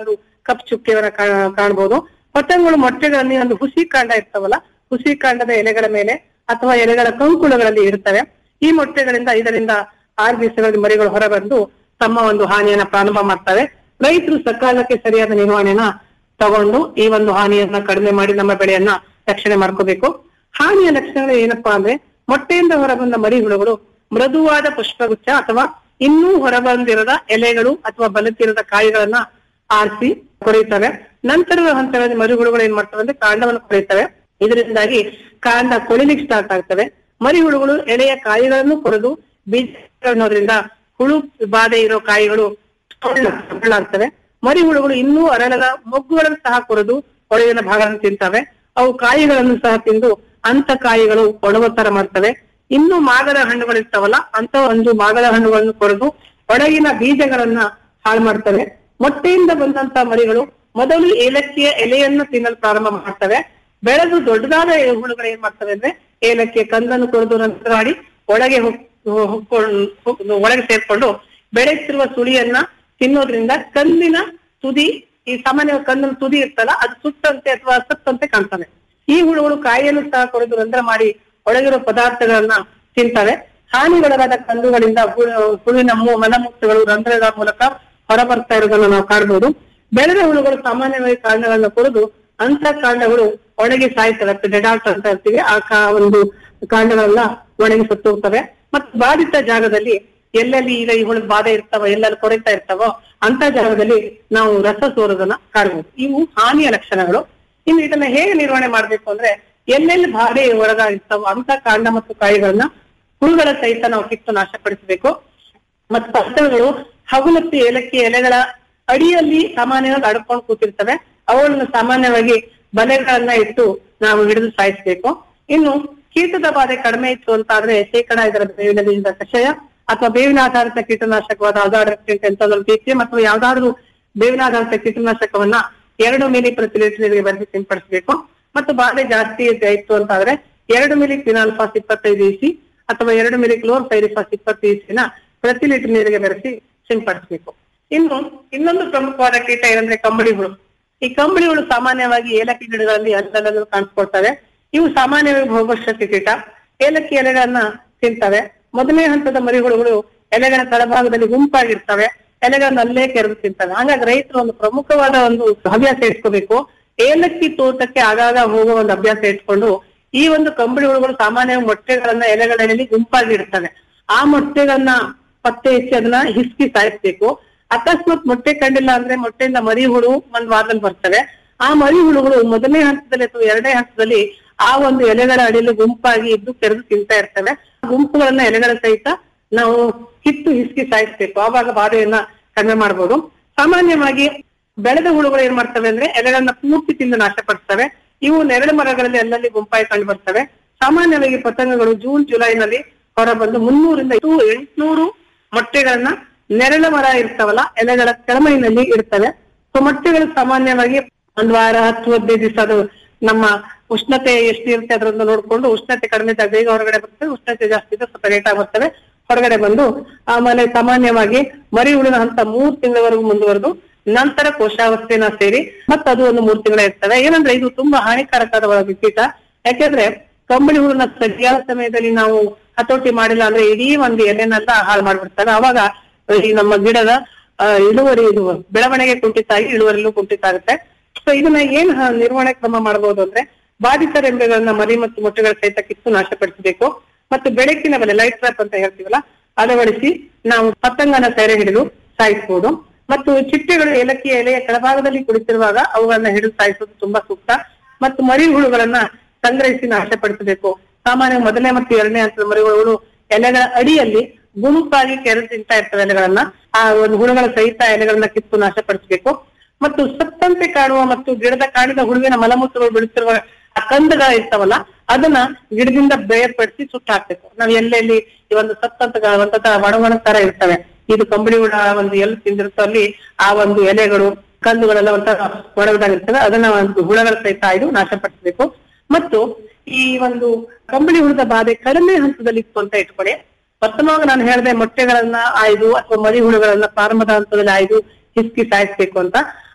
ಕಪ್ ಚುಕ್ಕೆಯವರ ಕಾಣಬಹುದು ಪತಂಗಗಳು ಮೊಟ್ಟೆಗಳಲ್ಲಿ ಒಂದು ಹುಸಿ ಕಾಂಡ ಇರ್ತಾವಲ್ಲ ಹುಸಿ ಕಾಂಡದ ಎಲೆಗಳ ಮೇಲೆ ಅಥವಾ ಎಲೆಗಳ ಕಂಕುಳಗಳಲ್ಲಿ ಇರ್ತವೆ ಈ ಮೊಟ್ಟೆಗಳಿಂದ ಐದರಿಂದ ಆರು ದಿವಸಗಳಲ್ಲಿ ಮರಿಗಳು ಹೊರಬಂದು ತಮ್ಮ ಒಂದು ಹಾನಿಯನ್ನ ಪ್ರಾರಂಭ ಮಾಡ್ತವೆ ರೈತರು ಸಕಾಲಕ್ಕೆ ಸರಿಯಾದ ನಿರ್ವಹಣೆನ ತಗೊಂಡು ಈ ಒಂದು ಹಾನಿಯನ್ನ ಕಡಿಮೆ ಮಾಡಿ ನಮ್ಮ ಬೆಳೆಯನ್ನ ರಕ್ಷಣೆ ಮಾಡ್ಕೋಬೇಕು ಹಾನಿಯ ಲಕ್ಷಣಗಳು ಏನಪ್ಪಾ ಅಂದ್ರೆ ಮೊಟ್ಟೆಯಿಂದ ಹೊರಬಂದ ಮರಿಹುಳುಗಳು ಮೃದುವಾದ ಪುಷ್ಪಗುಚ್ಛ ಅಥವಾ ಇನ್ನೂ ಹೊರಬಂದಿರದ ಎಲೆಗಳು ಅಥವಾ ಬಲುತ್ತಿರದ ಕಾಯಿಗಳನ್ನ ಆರಿಸಿ ಕೊರೆಯುತ್ತವೆ ನಂತರದ ಹಂತಗಳಲ್ಲಿ ಮರಿಹುಳುಗಳು ಏನ್ ಮಾಡ್ತವೆ ಅಂದ್ರೆ ಕಾಂಡವನ್ನು ಕೊರೆಯುತ್ತವೆ ಇದರಿಂದಾಗಿ ಕಾಂಡ ಕೊಳಿಲಿಕ್ಕೆ ಸ್ಟಾರ್ಟ್ ಆಗ್ತವೆ ಮರಿಹುಳುಗಳು ಎಳೆಯ ಕಾಯಿಗಳನ್ನು ಕೊರೆದು ಬೀಜಗಳನ್ನೋದ್ರಿಂದ ಹುಳು ಬಾಧೆ ಇರೋ ಕಾಯಿಗಳು ಟೊಳ್ಳಾಗ್ತವೆ ಮರಿಹುಳುಗಳು ಇನ್ನೂ ಅರಳದ ಮೊಗ್ಗುಗಳನ್ನು ಸಹ ಕೊರೆದು ಒಳಗಿನ ಭಾಗವನ್ನು ತಿಂತವೆ ಅವು ಕಾಯಿಗಳನ್ನು ಸಹ ತಿಂದು ಅಂತ ಕಾಯಿಗಳು ಒಣಗುವ ತರ ಮಾಡ್ತವೆ ಇನ್ನು ಮಾಗದ ಹಣ್ಣುಗಳು ಇರ್ತಾವಲ್ಲ ಅಂತ ಒಂದು ಮಾಗದ ಹಣ್ಣುಗಳನ್ನು ಕೊರೆದು ಒಳಗಿನ ಬೀಜಗಳನ್ನ ಹಾಳು ಮಾಡ್ತವೆ ಮೊಟ್ಟೆಯಿಂದ ಬಂದಂತ ಮರಿಗಳು ಮೊದಲು ಏಲಕ್ಕಿಯ ಎಲೆಯನ್ನು ತಿನ್ನಲು ಪ್ರಾರಂಭ ಮಾಡ್ತವೆ ಬೆಳೆದು ದೊಡ್ಡದಾದ ಹುಳುಗಳು ಏನ್ ಮಾಡ್ತವೆ ಅಂದ್ರೆ ಏಲಕ್ಕಿಯ ಕಂದನ್ನು ಕೊರೆದು ನಂತರ ಮಾಡಿ ಒಳಗೆ ಹೊಕ್- ಹೊಕ್ಕೊಂಡು ಹೊಕ್- ಒಳಗೆ ಸೇರ್ಕೊಂಡು ಬೆಳೆಯುತ್ತಿರುವ ಸುಳಿಯನ್ನ ತಿನ್ನೋದ್ರಿಂದ ಕಂದಿನ ತುದಿ ಈ ಸಾಮಾನ್ಯ ಕಂದಿನ ತುದಿ ಇರ್ತಲ್ಲ ಅದು ಸುಟ್ಟಂತೆ ಅಥವಾ ಸತ್ತಂತೆ ಕಾಣ್ತವೆ ಈ ಹುಳುಗಳು ಕಾಯಿಯನ್ನು ಸಹ ಕೊರೆದು ರಂಧ್ರ ಮಾಡಿ ಒಳಗಿರೋ ಪದಾರ್ಥಗಳನ್ನ ತಿಂತವೆ ಹಾನಿಗೊಳಗಾದ ಕಂದುಗಳಿಂದ ಹುಳು- ಹುಳುವಿನ ಮೂ- ಮಲಮೂತ್ರಗಳು ರಂಧ್ರದ ಮೂಲಕ ಹೊರಬರ್ತಾ ಇರೋದನ್ನ ನಾವು ಕಾಣಬಹುದು ಬೆಳೆದ ಹುಳುಗಳು ಸಾಮಾನ್ಯವಾಗಿ ಕಾಂಡಗಳನ್ನ ಕೊರೆದು ಅಂತ ಕಾಂಡಗಳು ಒಣಗಿ ಸಾಯ್ತವೆ ಡೆಡಾಲ್ಟ್ ಅಂತ ಹೇಳ್ತೀವಿ ಆ ಕಾ- ಒಂದು ಕಾಂಡಗಳೆಲ್ಲ ಒಣಗಿ ಸತ್ತು ಹೋಗ್ತವೆ ಮತ್ತು ಬಾಧಿತ ಜಾಗದಲ್ಲಿ ಎಲ್ಲೆಲ್ಲಿ ಈಗ ಈ ಹುಳು ಬಾಧೆ ಇರ್ತಾವ ಎಲ್ಲೆಲ್ಲಿ ಕೊರೆತಾ ಇರ್ತಾವೋ ಅಂತ ಜಾಗದಲ್ಲಿ ನಾವು ರಸ ಸೋರೋದನ್ನ ಕಾಣಬಹುದು ಇವು ಹಾನಿಯ ಲಕ್ಷಣಗಳು ಇನ್ನು ಇದನ್ನ ಹೇಗೆ ನಿರ್ವಹಣೆ ಮಾಡ್ಬೇಕು ಅಂದ್ರೆ ಎಲ್ಲೆಲ್ಲಿ ಬಾಧೆ ಒಳಗಾಗಿರ್ತಾವೋ ಅಂತ ಕಾಂಡ ಮತ್ತು ಕಾಯಿಗಳನ್ನ ಹುಳುಗಳ ಸಹಿತ ನಾವು ಕಿತ್ತು ನಾಶಪಡಿಸಬೇಕು ಮತ್ತು ಪತ್ರಗಳು ಹಗುಲತ್ತಿ ಏಲಕ್ಕಿ ಎಲೆಗಳ ಅಡಿಯಲ್ಲಿ ಸಾಮಾನ್ಯವಾಗಿ ಅಡ್ಕೊಂಡು ಕೂತಿರ್ತವೆ ಅವುಗಳನ್ನು ಸಾಮಾನ್ಯವಾಗಿ ಬಲೆಗಳನ್ನ ಇಟ್ಟು ನಾವು ಹಿಡಿದು ಸಾಯಿಸಬೇಕು ಇನ್ನು ಕೀಟದ ಬಾಧೆ ಕಡಿಮೆ ಇತ್ತು ಅಂತ ಆದ್ರೆ ಶೇಕಡ ಇದರ ಬೇವಿನಲ್ಲಿ ಇದ್ದ ಕಷಾಯ ಅಥವಾ ಬೇವಿನ ಆಧಾರಿತ ಕೀಟನಾಶಕವಾದ ಅಜಾಡಕ್ಟಿಂಟ್ ಎಂತದೊಂದು ಪೀಚೆ ಮತ್ತು ಯಾವ್ದಾದ್ರು ಬೇವಿನ ಆಧಾರಿತ ಕೀಟನಾಶಕವನ್ನ ಎರಡು ಮಿಲಿ ಪ್ರತಿ ಲೀಟರ್ ನೀರಿಗೆ ಬೆರೆಸಿ ಸಿಂಪಡಿಸಬೇಕು ಮತ್ತು ಬಾಧೆ ಜಾಸ್ತಿ ಇದೆ- ಇತ್ತು ಅಂತ ಆದ್ರೆ ಎರಡು ಮಿಲಿ ಕ್ವಿನಾಲ್ಫಾಸ್ ಇಪ್ಪತ್ತೈದು ಇಸಿ ಅಥವಾ ಎರಡು ಮಿಲಿ ಕ್ಲೋರ್ಫೈರಿಫಾಸ್ ಇಪ್ಪತ್ತು ಇಸಿನ ಪ್ರತಿ ಲೀಟರ್ ನೀರಿಗೆ ಬೆರೆಸಿ ಸಿಂಪಡಿಸಬೇಕು ಇನ್ನು ಇನ್ನೊಂದು ಪ್ರಮುಖವಾದ ಕೀಟ ಏನಂದ್ರೆ ಕಂಬಳಿ ಹುಳು ಈ ಕಂಬಳಿ ಹುಳು ಸಾಮಾನ್ಯವಾಗಿ ಏಲಕ್ಕಿ ಗಿಡಗಳಲ್ಲಿ ಅಲ್ಲಲ್ಲೂ ಕಾಣಿಸ್ಕೊಳ್ತವೆ ಇವು ಸಾಮಾನ್ಯವಾಗಿ ಬಹುಭಕ್ಷಕ ಕೀಟ ಏಲಕ್ಕಿ ಎಲೆಗಳನ್ನ ತಿಂತವೆ ಮೊದಲನೇ ಹಂತದ ಮರಿಹುಳುಗಳು ಎಲೆಗಳ ತಳಭಾಗದಲ್ಲಿ ಗುಂಪಾಗಿರ್ತವೆ ಎಲೆಗಳನ್ನ ಅಲ್ಲೇ ಕೆರೆದು ತಿಂತವೆ ಹಾಗಾಗಿ ರೈತರು ಒಂದು ಪ್ರಮುಖವಾದ ಒಂದು ಹವ್ಯಾಸ ಇಟ್ಕೋಬೇಕು ಏಲಕ್ಕಿ ತೋಟಕ್ಕೆ ಆಗಾಗ ಹೋಗೋ ಒಂದು ಅಭ್ಯಾಸ ಇಟ್ಕೊಂಡು ಈ ಒಂದು ಕಂಬಳಿ ಹುಳುಗಳು ಸಾಮಾನ್ಯವಾಗಿ ಮೊಟ್ಟೆಗಳನ್ನ ಎಲೆಗಳಲ್ಲಿ ಗುಂಪಾಗಿ ಇರ್ತವೆ ಆ ಮೊಟ್ಟೆಗಳನ್ನ ಪತ್ತೆ ಹಚ್ಚಿ ಅದನ್ನ ಹಿಸ್ಕಿ ಸಾಯಿಸ್ಬೇಕು ಅಕಸ್ಮಾತ್ ಮೊಟ್ಟೆ ಕಂಡಿಲ್ಲ ಅಂದ್ರೆ ಮೊಟ್ಟೆಯಿಂದ ಮರಿ ಹುಳು ಒಂದ್ ವಾರದಲ್ಲಿ ಬರ್ತವೆ ಆ ಮರಿ ಹುಳುಗಳು ಮೊದಲನೇ ಹಂತದಲ್ಲಿ ಅಥವಾ ಎರಡನೇ ಹಂತದಲ್ಲಿ ಆ ಒಂದು ಎಲೆಗಳ ಅಡಿಯಲ್ಲಿ ಗುಂಪಾಗಿ ಇದ್ದು ಕೆರೆದು ತಿಂತಾ ಇರ್ತವೆ ಆ ಗುಂಪುಗಳನ್ನ ಎಲೆಗಳ ಸಹಿತ ನಾವು ಕಿತ್ತು ಹಿಸ್ಕಿ ಸಾಯಿಸ್ಬೇಕು ಆವಾಗ ಬಾಧೆಯನ್ನ ಕಡಿಮೆ ಮಾಡ್ಬೋದು ಸಾಮಾನ್ಯವಾಗಿ ಬೆಳೆದ ಹುಳುಗಳು ಏನ್ ಮಾಡ್ತವೆ ಅಂದ್ರೆ ಎಲೆಗಳನ್ನ ಪೂರ್ತಿ ತಿಂದು ನಾಶಪಡಿಸ್ತವೆ ಇವು ನೆರಳು ಮರಗಳಲ್ಲಿ ಅಲ್ಲಲ್ಲಿ ಗುಂಪಾಗಿ ಕಂಡು ಬರ್ತವೆ ಸಾಮಾನ್ಯವಾಗಿ ಪತಂಗಗಳು ಜೂನ್ ಜುಲೈನಲ್ಲಿ ಹೊರಬಂದು ಮುನ್ನೂರಿಂದ ಎಂಟ್ನೂರು ಮೊಟ್ಟೆಗಳನ್ನ ನೆರಳು ಮರ ಇರ್ತಾವಲ್ಲ ಎಲೆಗಳ ಕೆಳಮೈನಲ್ಲಿ ಇರ್ತವೆ ಸೊ ಮೊಟ್ಟೆಗಳು ಸಾಮಾನ್ಯವಾಗಿ ಒಂದ್ ವಾರ ಹತ್ತು ಹದಿನೈದು ದಿವಸ ಅದು ನಮ್ಮ ಉಷ್ಣತೆ ಎಷ್ಟು ಇರುತ್ತೆ ಅದರಿಂದ ನೋಡ್ಕೊಂಡು ಉಷ್ಣತೆ ಕಡಿಮೆ ಇದ್ದಾಗ ಬೇಗ ಹೊರಗಡೆ ಬರ್ತವೆ ಉಷ್ಣತೆ ಜಾಸ್ತಿ ಇದ್ರೆ ಸ್ವಲ್ಪ ಲೇಟ್ ಆಗಿ ಬರ್ತವೆ ಹೊರಗಡೆ ಬಂದು ಆಮೇಲೆ ಸಾಮಾನ್ಯವಾಗಿ ಮರಿ ಹುಳಿನ ಹಂತ ಮೂರ್ ತಿಂಗಳವರೆಗೂ ಮುಂದುವರೆದು ನಂತರ ಕೋಶಾವಸ್ಥೆನ ಸೇರಿ ಮತ್ತೆ ಅದು ಒಂದು ಮೂರ್ ತಿಂಗಳ ಇರ್ತವೆ ಏನಂದ್ರೆ ಇದು ತುಂಬಾ ಹಾನಿಕಾರಕವಾದ ಒಂದು ಕೀಟ ಯಾಕೆಂದ್ರೆ ಕಂಬಳಿ ಹುಳುನ ಸರಿಯಾದ ಸಮಯದಲ್ಲಿ ನಾವು ಹತೋಟಿ ಮಾಡಿಲ್ಲ ಅಂದ್ರೆ ಇಡೀ ಒಂದು ಎಲೆನೆಲ್ಲ ಹಾಳು ಮಾಡ್ಬಿಡ್ತಾರೆ ಅವಾಗ ಈ ನಮ್ಮ ಗಿಡದ ಆ, ಇಳುವರಿ ಇದು ಬೆಳವಣಿಗೆ ಕುಂಠಿತ ಆಗಿ ಇಳುವರಿಲೂ ಕುಂಠಿತ ಆಗುತ್ತೆ ಸೊ ಇದನ್ನ ಏನ್ ಹ- ನಿರ್ವಹಣೆ ಕ್ರಮ ಮಾಡಬಹುದು ಅಂದ್ರೆ ಬಾಧಿತ ರೆಂಬೆಗಳನ್ನ ಮರಿ ಮತ್ತು ಮೊಟ್ಟೆಗಳ ಸಹಿತ ಕಿತ್ತು ನಾಶಪಡಿಸಬೇಕು ಮತ್ತು ಬೆಳಕಿನ ಬೆಲೆ ಲೈಟ್ ಟ್ರಾಪ್ ಅಂತ ಹೇಳ್ತೀವಲ್ಲ ಅಳವಡಿಸಿ ನಾವು ಪತಂಗನ ಸೆರೆ ಹಿಡಿದು ಸಾಯಿಸಬಹುದು ಮತ್ತು ಚಿಟ್ಟೆಗಳು ಏಲಕ್ಕಿ ಎಲೆಯ ಕೆಳಭಾಗದಲ್ಲಿ ಕುಳಿತಿರುವಾಗ ಅವುಗಳನ್ನ ಹಿಡಿದು ಸಾಯಿಸೋದು ತುಂಬಾ ಸೂಕ್ತ ಮತ್ತು ಮರಿ ಹುಳುಗಳನ್ನ ಸಂಗ್ರಹಿಸಿ ನಾಶಪಡಿಸಬೇಕು ಸಾಮಾನ್ಯ ಮೊದಲನೇ ಮತ್ತು ಎರಡನೇ ಹಂತದ ಮರಿಹುಳುಗಳು ಎಲೆಗಳ ಅಡಿಯಲ್ಲಿ ಗುಂಪಾಗಿ ಕೆರೆದು ತಿಂತಾ ಇರ್ತವೆ ಎಲೆಗಳನ್ನ ಆ ಒಂದು ಹುಳುಗಳ ಸಹಿತ ಎಲೆಗಳನ್ನ ಕಿತ್ತು ನಾಶಪಡಿಸಬೇಕು ಮತ್ತು ಸತ್ತಂತೆ ಕಾಣುವ ಮತ್ತು ಗಿಡದ ಕಾಣಿದ ಹುಳುವಿನ ಮಲಮೂತ್ರಗಳು ಬೆಳೆಸಿರುವ ಆ ಕಂದಗಳ ಇರ್ತಾವಲ್ಲ ಅದನ್ನ ಗಿಡದಿಂದ ಬೇರ್ಪಡಿಸಿ ಸುಟ್ಟು ಹಾಕ್ಬೇಕು ನಾವ್ ಎಲ್ಲೆಲ್ಲಿ ಈ ಒಂದು ಸತ್ತಂತ ಒಂದಂತ ಒಣಗೊಣ ತರ ಇರ್ತವೆ ಇದು ಕಂಬಳಿ ಹುಳ ಒಂದು ಎಲ್ಲಿ ತಿಂದಿರುತ್ತೋ ಅಲ್ಲಿ ಆ ಒಂದು ಎಲೆಗಳು ಕಂದುಗಳೆಲ್ಲ ಒಂಥರ ಒಣಗದಾಗಿರ್ತವೆ ಅದನ್ನ ಒಂದು ಹುಳಗಳ ಸಹಿತ ಆಯ್ದು ನಾಶಪಡಿಸಬೇಕು ಮತ್ತು ಈ ಒಂದು ಕಂಬಳಿ ಹುಳದ ಬಾಧೆ ಕಡಿಮೆ ಹಂತದಲ್ಲಿ ಇತ್ತು ಅಂತ ಇಟ್ಕೊಳ್ಳಿ ಪ್ರಥಮವಾಗಿ ನಾನು ಹೇಳಿದೆ ಮೊಟ್ಟೆಗಳನ್ನ ಆಯ್ದು ಅಥವಾ ಮರಿ ಹುಳುಗಳನ್ನ ಪ್ರಾರಂಭದ ಹಂತದಲ್ಲಿ ಆಯ್ದು ಹಿಸ್ಕಿ ಸಾಯಿಸ್ಬೇಕು ಅಂತ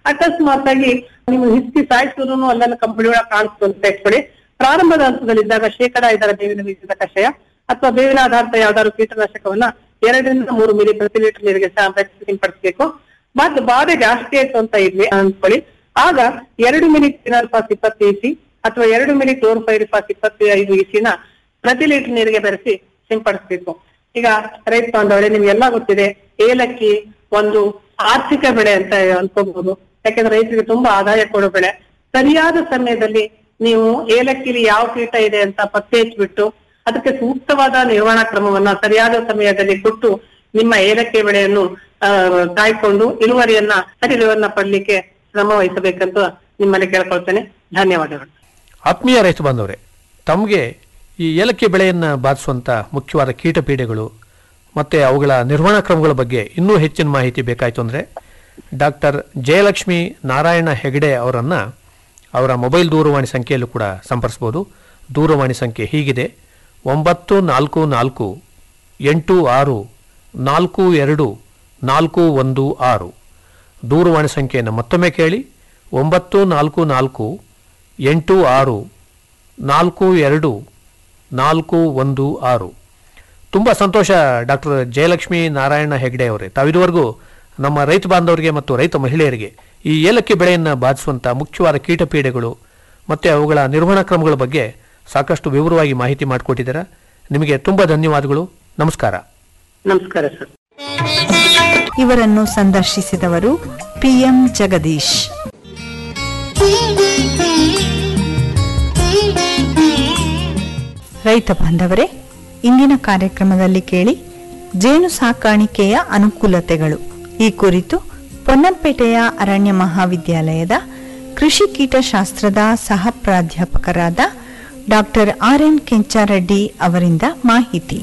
ಅಕಸ್ಮಾತ್ ಆಗಿ ನೀವು ಹಿಸ್ಕಿ ಸಾಯಿಸಿದ್ರು ಅಲ್ಲೆಲ್ಲ ಕಂಬಳಿ ಒಳಗೆ ಕಾಣಿಸ್ತು ಅಂತ ಇಟ್ಕೊಳ್ಳಿ ಪ್ರಾರಂಭದ ಹಂತದಲ್ಲಿದ್ದಾಗ ಶೇಕಡ ಐದರ ಬೇವಿನ ಬೀಜದ ಕಷಾಯ ಅಥವಾ ಬೇವಿನ ಆಧಾರಿತ ಯಾವ್ದಾದ್ರು ಕೀಟನಾಶಕವನ್ನ ಎರಡರಿಂದ ಮೂರು ಮಿಲಿ ಪ್ರತಿ ಲೀಟರ್ ನೀರಿಗೆ ಸಹ ಬೆರೆಸಿ ಸಿಂಪಡಿಸಬೇಕು ಮತ್ತೆ ಬಾಧೆ ಜಾಸ್ತಿ ಆಯ್ತು ಅಂತ ಇದ್ವಿ ಅನ್ಕೊಳ್ಳಿ ಆಗ ಎರಡು ಮಿಲಿ ಫಿನಾಲ್ಫಾಸ್ ಇಪ್ಪತ್ತು ಇಸಿ ಅಥವಾ ಎರಡು ಮಿಲಿ ಕ್ಲೋರ್ಫೈರಿಫಾಸ್ ಇಪ್ಪತ್ತೈದು ಇಸಿನ ಪ್ರತಿ ಲೀಟರ್ ನೀರಿಗೆ ಬೆರೆಸಿ ಸಿಂಪಡಿಸಬೇಕು ಈಗ ರೈತ ಬಾಂಧವರೇ ನಿಮ್ಗೆಲ್ಲ ಗೊತ್ತಿದೆ ಏಲಕ್ಕಿ ಒಂದು ಆರ್ಥಿಕ ಬೆಳೆ ಅಂತ ಅನ್ಕೋಬಹುದು ಯಾಕಂದ್ರೆ ರೈತರಿಗೆ ತುಂಬಾ ಆದಾಯ ಕೊಡೋ ಬೆಳೆ ಸರಿಯಾದ ಸಮಯದಲ್ಲಿ ನೀವು ಏಲಕ್ಕಿಲಿ ಯಾವ ಕೀಟ ಇದೆ ಅಂತ ಪತ್ತೆ ಹಚ್ಚಿಬಿಟ್ಟು ಅದಕ್ಕೆ ಸೂಕ್ತವಾದ ನಿರ್ವಹಣಾ ಕ್ರಮವನ್ನ ಸರಿಯಾದ ಸಮಯದಲ್ಲಿ ಕೊಟ್ಟು ನಿಮ್ಮ ಏಲಕ್ಕಿ ಬೆಳೆಯನ್ನು ಆ, ಕಾಯ್ಕೊಂಡು ಇಳುವರಿಯನ್ನ ಸರಿವನ್ನ ಪಡ್ಲಿಕ್ಕೆ ಶ್ರಮ ವಹಿಸಬೇಕಂತ ನಿಮ್ಮಲ್ಲಿ ಕೇಳ್ಕೊಳ್ತೇನೆ ಧನ್ಯವಾದಗಳು ಆತ್ಮೀಯ ರೈತ ಬಾಂಧವರೇ ತಮಗೆ ಈ ಏಲಕ್ಕಿ ಬೆಳೆಯನ್ನು ಬಾಧಿಸುವಂಥ ಮುಖ್ಯವಾದ ಕೀಟಪೀಡೆಗಳು ಮತ್ತು ಅವುಗಳ ನಿರ್ವಹಣಾ ಕ್ರಮಗಳ ಬಗ್ಗೆ ಇನ್ನೂ ಹೆಚ್ಚಿನ ಮಾಹಿತಿ ಬೇಕಾಯಿತು ಅಂದರೆ ಡಾಕ್ಟರ್ ಜಯಲಕ್ಷ್ಮಿ ನಾರಾಯಣ ಹೆಗಡೆ ಅವರನ್ನು ಅವರ ಮೊಬೈಲ್ ದೂರವಾಣಿ ಸಂಖ್ಯೆಯಲ್ಲೂ ಕೂಡ ಸಂಪರ್ಸ್ಬೋದು ದೂರವಾಣಿ ಸಂಖ್ಯೆ ಹೀಗಿದೆ ಒಂಬತ್ತು ನಾಲ್ಕು ನಾಲ್ಕು ಎಂಟು ಆರು ನಾಲ್ಕು ಎರಡು ನಾಲ್ಕು ಒಂದು ಆರು ದೂರವಾಣಿ ಸಂಖ್ಯೆಯನ್ನು ಮತ್ತೊಮ್ಮೆ ಕೇಳಿ ಒಂಬತ್ತು ನಾಲ್ಕು ನಾಲ್ಕು ಎಂಟು ಆರು ನಾಲ್ಕು ಎರಡು ನಾಲ್ಕು ಒಂದು ಆರು ತುಂಬ ಸಂತೋಷ ಡಾಕ್ಟರ್ ಜಯಲಕ್ಷ್ಮಿ ನಾರಾಯಣ ಹೆಗ್ಡೆ ಅವರೇ ತಾವಿದುವರೆಗೂ ನಮ್ಮ ರೈತ ಬಾಂಧವರಿಗೆ ಮತ್ತು ರೈತ ಮಹಿಳೆಯರಿಗೆ ಈ ಏಲಕ್ಕಿ ಬೆಳೆಯನ್ನು ಬಾಧಿಸುವಂಥ ಮುಖ್ಯವಾದ ಕೀಟಪೀಡೆಗಳು ಮತ್ತು ಅವುಗಳ ನಿರ್ವಹಣಾ ಕ್ರಮಗಳ ಬಗ್ಗೆ ಸಾಕಷ್ಟು ವಿವರವಾಗಿ ಮಾಹಿತಿ ಮಾಡಿಕೊಟ್ಟಿದ್ದೀರಾ ನಿಮಗೆ ತುಂಬ ಧನ್ಯವಾದಗಳು ನಮಸ್ಕಾರ ನಮಸ್ಕಾರ ಸರ್ ಇವರನ್ನು ಸಂದರ್ಶಿಸಿದವರು ಪಿಎಂ ಜಗದೀಶ್ ರೈತ ಬಾಂಧವರೇ ಇಂದಿನ ಕಾರ್ಯಕ್ರಮದಲ್ಲಿ ಕೇಳಿ ಜೇನು ಸಾಕಾಣಿಕೆಯ ಅನುಕೂಲತೆಗಳು ಈ ಕುರಿತು ಪೊನ್ನಂಪೇಟೆಯ ಅರಣ್ಯ ಮಹಾವಿದ್ಯಾಲಯದ ಕೃಷಿ ಕೀಟಶಾಸ್ತ್ರದ ಸಹ ಪ್ರಾಧ್ಯಾಪಕರಾದ ಡಾಕ್ಟರ್ ಆರ್ ಎನ್ ಕೆಂಚಾರೆಡ್ಡಿ ಅವರಿಂದ ಮಾಹಿತಿ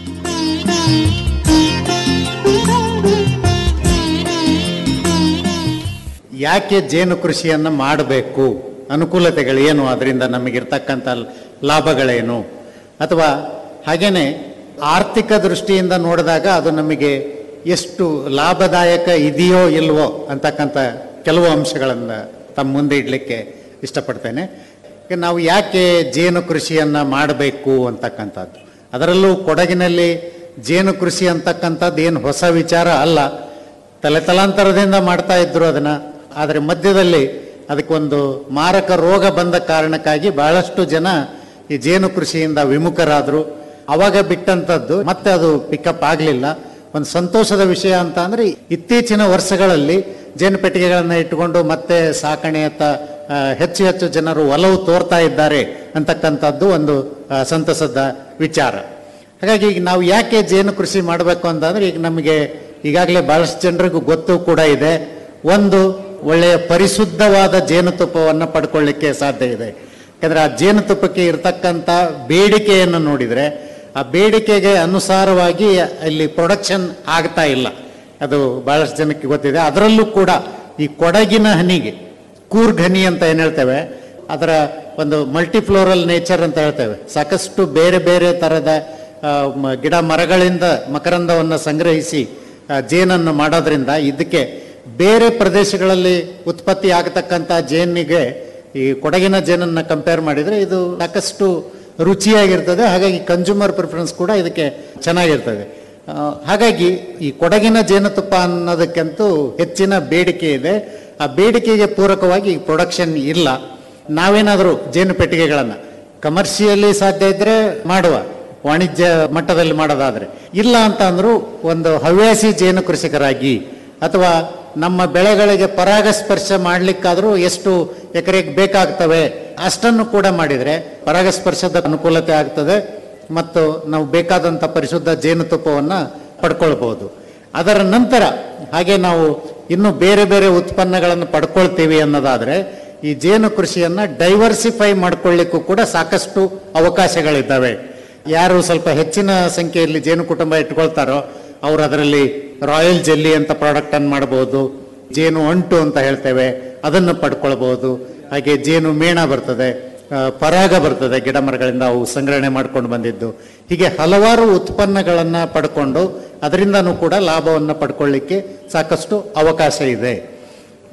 ಯಾಕೆ ಜೇನು ಕೃಷಿಯನ್ನು ಮಾಡಬೇಕು ಅನುಕೂಲತೆಗಳೇನು ಅದರಿಂದ ನಮಗಿರ್ತಕ್ಕಂಥ ಲಾಭಗಳೇನು ಅಥವಾ ಹಾಗೇನೆ ಆರ್ಥಿಕ ದೃಷ್ಟಿಯಿಂದ ನೋಡಿದಾಗ ಅದು ನಮಗೆ ಎಷ್ಟು ಲಾಭದಾಯಕ ಇದೆಯೋ ಇಲ್ವೋ ಅಂತಕ್ಕಂಥ ಕೆಲವು ಅಂಶಗಳನ್ನು ತಮ್ಮ ಮುಂದೆ ಇಡಲಿಕ್ಕೆ ಇಷ್ಟಪಡ್ತೇನೆ ಈಗ ನಾವು ಯಾಕೆ ಜೇನು ಕೃಷಿಯನ್ನು ಮಾಡಬೇಕು ಅಂತಕ್ಕಂಥದ್ದು ಅದರಲ್ಲೂ ಕೊಡಗಿನಲ್ಲಿ ಜೇನು ಕೃಷಿ ಅಂತಕ್ಕಂಥದ್ದು ಏನು ಹೊಸ ವಿಚಾರ ಅಲ್ಲ ತಲೆ ತಲಾಂತರದಿಂದ ಮಾಡ್ತಾ ಇದ್ರು ಅದನ್ನ ಆದರೆ ಮಧ್ಯದಲ್ಲಿ ಅದಕ್ಕೊಂದು ಮಾರಕ ರೋಗ ಬಂದ ಕಾರಣಕ್ಕಾಗಿ ಬಹಳಷ್ಟು ಜನ ಈ ಜೇನು ಕೃಷಿಯಿಂದ ವಿಮುಖರಾದರು ಅವಾಗ ಬಿಟ್ಟಂಥದ್ದು ಮತ್ತೆ ಅದು ಪಿಕಪ್ ಆಗಲಿಲ್ಲ ಒಂದು ಸಂತೋಷದ ವಿಷಯ ಅಂತ ಅಂದ್ರೆ ಇತ್ತೀಚಿನ ವರ್ಷಗಳಲ್ಲಿ ಜೇನು ಪೆಟ್ಟಿಗೆಗಳನ್ನು ಇಟ್ಟುಕೊಂಡು ಮತ್ತೆ ಸಾಕಣೆಯತ್ತ ಆ, ಹೆಚ್ಚು ಹೆಚ್ಚು ಜನರು ಒಲವು ತೋರ್ತಾ ಇದ್ದಾರೆ ಅಂತಕ್ಕಂಥದ್ದು ಒಂದು ಆ, ಸಂತಸದ ವಿಚಾರ ಹಾಗಾಗಿ ಈಗ ನಾವು ಯಾಕೆ ಜೇನು ಕೃಷಿ ಮಾಡಬೇಕು ಅಂತಂದ್ರೆ ಈಗ ನಮಗೆ ಈಗಾಗಲೇ ಬಹಳಷ್ಟು ಜನರಿಗೂ ಗೊತ್ತು ಕೂಡ ಇದೆ ಒಂದು ಒಳ್ಳೆಯ ಪರಿಶುದ್ಧವಾದ ಜೇನುತುಪ್ಪವನ್ನು ಪಡ್ಕೊಳ್ಳಿಕ್ಕೆ ಸಾಧ್ಯ ಇದೆ ಯಾಕಂದ್ರೆ ಆ ಜೇನುತುಪ್ಪಕ್ಕೆ ಇರತಕ್ಕಂಥ ಬೇಡಿಕೆಯನ್ನು ನೋಡಿದರೆ ಆ ಬೇಡಿಕೆಗೆ ಅನುಸಾರವಾಗಿ ಅಲ್ಲಿ ಪ್ರೊಡಕ್ಷನ್ ಆಗ್ತಾ ಇಲ್ಲ ಅದು ಬಹಳಷ್ಟು ಜನಕ್ಕೆ ಗೊತ್ತಿದೆ ಅದರಲ್ಲೂ ಕೂಡ ಈ ಕೊಡಗಿನ ಹನಿಗೆ ಕೂರ್ಗ್ ಹನಿ ಅಂತ ಏನು ಹೇಳ್ತೇವೆ ಅದರ ಒಂದು ಮಲ್ಟಿಫ್ಲೋರಲ್ ನೇಚರ್ ಅಂತ ಹೇಳ್ತೇವೆ ಸಾಕಷ್ಟು ಬೇರೆ ಬೇರೆ ಥರದ ಆ, ಮ- ಗಿಡ ಮರಗಳಿಂದ ಮಕರಂದವನ್ನು ಸಂಗ್ರಹಿಸಿ ಆ, ಜೇನನ್ನು ಮಾಡೋದ್ರಿಂದ ಇದಕ್ಕೆ ಬೇರೆ ಪ್ರದೇಶಗಳಲ್ಲಿ ಉತ್ಪತ್ತಿ ಆಗತಕ್ಕಂಥ ಜೇನಿಗೆ ಈ ಕೊಡಗಿನ ಜೇನನ್ನು ಕಂಪೇರ್ ಮಾಡಿದರೆ ಇದು ಸಾಕಷ್ಟು ರುಚಿಯಾಗಿರ್ತದೆ ಹಾಗಾಗಿ ಕನ್ಸ್ಯೂಮರ್ ಪ್ರಿಫರೆನ್ಸ್ ಕೂಡ ಇದಕ್ಕೆ ಚೆನ್ನಾಗಿರ್ತದೆ ಆ, ಹಾಗಾಗಿ ಈ ಕೊಡಗಿನ ಜೇನುತುಪ್ಪ ಅನ್ನೋದಕ್ಕಂತೂ ಹೆಚ್ಚಿನ ಬೇಡಿಕೆ ಇದೆ ಆ ಬೇಡಿಕೆಗೆ ಪೂರಕವಾಗಿ ಪ್ರೊಡಕ್ಷನ್ ಇಲ್ಲ ನಾವೇನಾದರೂ ಜೇನು ಪೆಟ್ಟಿಗೆಗಳನ್ನು ಕಮರ್ಷಿಯಲಿ ಸಾಧ್ಯ ಇದ್ರೆ ಮಾಡುವ ವಾಣಿಜ್ಯ ಮಟ್ಟದಲ್ಲಿ ಮಾಡೋದಾದ್ರೆ ಇಲ್ಲ ಅಂತ ಅಂದ್ರೂ ಒಂದು ಹವ್ಯಾಸಿ ಜೇನು ಕೃಷಿಕರಾಗಿ ಅಥವಾ ನಮ್ಮ ಬೆಳೆಗಳಿಗೆ ಪರಾಗಸ್ಪರ್ಶ ಮಾಡ್ಲಿಕ್ಕಾದ್ರೂ ಎಷ್ಟು ಎಕರೆಗೆ ಬೇಕಾಗ್ತವೆ ಅಷ್ಟನ್ನು ಕೂಡ ಮಾಡಿದರೆ ಪರಾಗಸ್ಪರ್ಶದ ಅನುಕೂಲತೆ ಆಗ್ತದೆ ಮತ್ತು ನಾವು ಬೇಕಾದಂಥ ಪರಿಶುದ್ಧ ಜೇನುತುಪ್ಪವನ್ನು ಪಡ್ಕೊಳ್ಬಹುದು ಅದರ ನಂತರ ಹಾಗೆ ನಾವು ಇನ್ನು ಬೇರೆ ಬೇರೆ ಉತ್ಪನ್ನಗಳನ್ನು ಪಡ್ಕೊಳ್ತೀವಿ ಅನ್ನೋದಾದ್ರೆ ಈ ಜೇನು ಕೃಷಿಯನ್ನ ಡೈವರ್ಸಿಫೈ ಮಾಡ್ಕೊಳ್ಳಿಕ್ಕೂ ಕೂಡ ಸಾಕಷ್ಟು ಅವಕಾಶಗಳಿದ್ದಾವೆ ಯಾರು ಸ್ವಲ್ಪ ಹೆಚ್ಚಿನ ಸಂಖ್ಯೆಯಲ್ಲಿ ಜೇನು ಕುಟುಂಬ ಇಟ್ಕೊಳ್ತಾರೋ ಅವರು ಅದರಲ್ಲಿ ರಾಯಲ್ ಜೆಲ್ಲಿ ಅಂತ ಪ್ರಾಡಕ್ಟ್ ಅನ್ನು ಮಾಡಬಹುದು ಜೇನು ಅಂಟು ಅಂತ ಹೇಳ್ತೇವೆ ಅದನ್ನು ಪಡ್ಕೊಳ್ಬಹುದು ಹಾಗೆ ಜೇನು ಮೇಣ ಬರ್ತದೆ ಆ, ಪರಾಗ ಬರ್ತದೆ ಗಿಡ ಮರಗಳಿಂದ ಅವು ಸಂಗ್ರಹಣೆ ಮಾಡ್ಕೊಂಡು ಬಂದಿದ್ದು ಹೀಗೆ ಹಲವಾರು ಉತ್ಪನ್ನಗಳನ್ನು ಪಡ್ಕೊಂಡು ಅದರಿಂದನೂ ಕೂಡ ಲಾಭವನ್ನು ಪಡ್ಕೊಳ್ಳಿಕ್ಕೆ ಸಾಕಷ್ಟು ಅವಕಾಶ ಇದೆ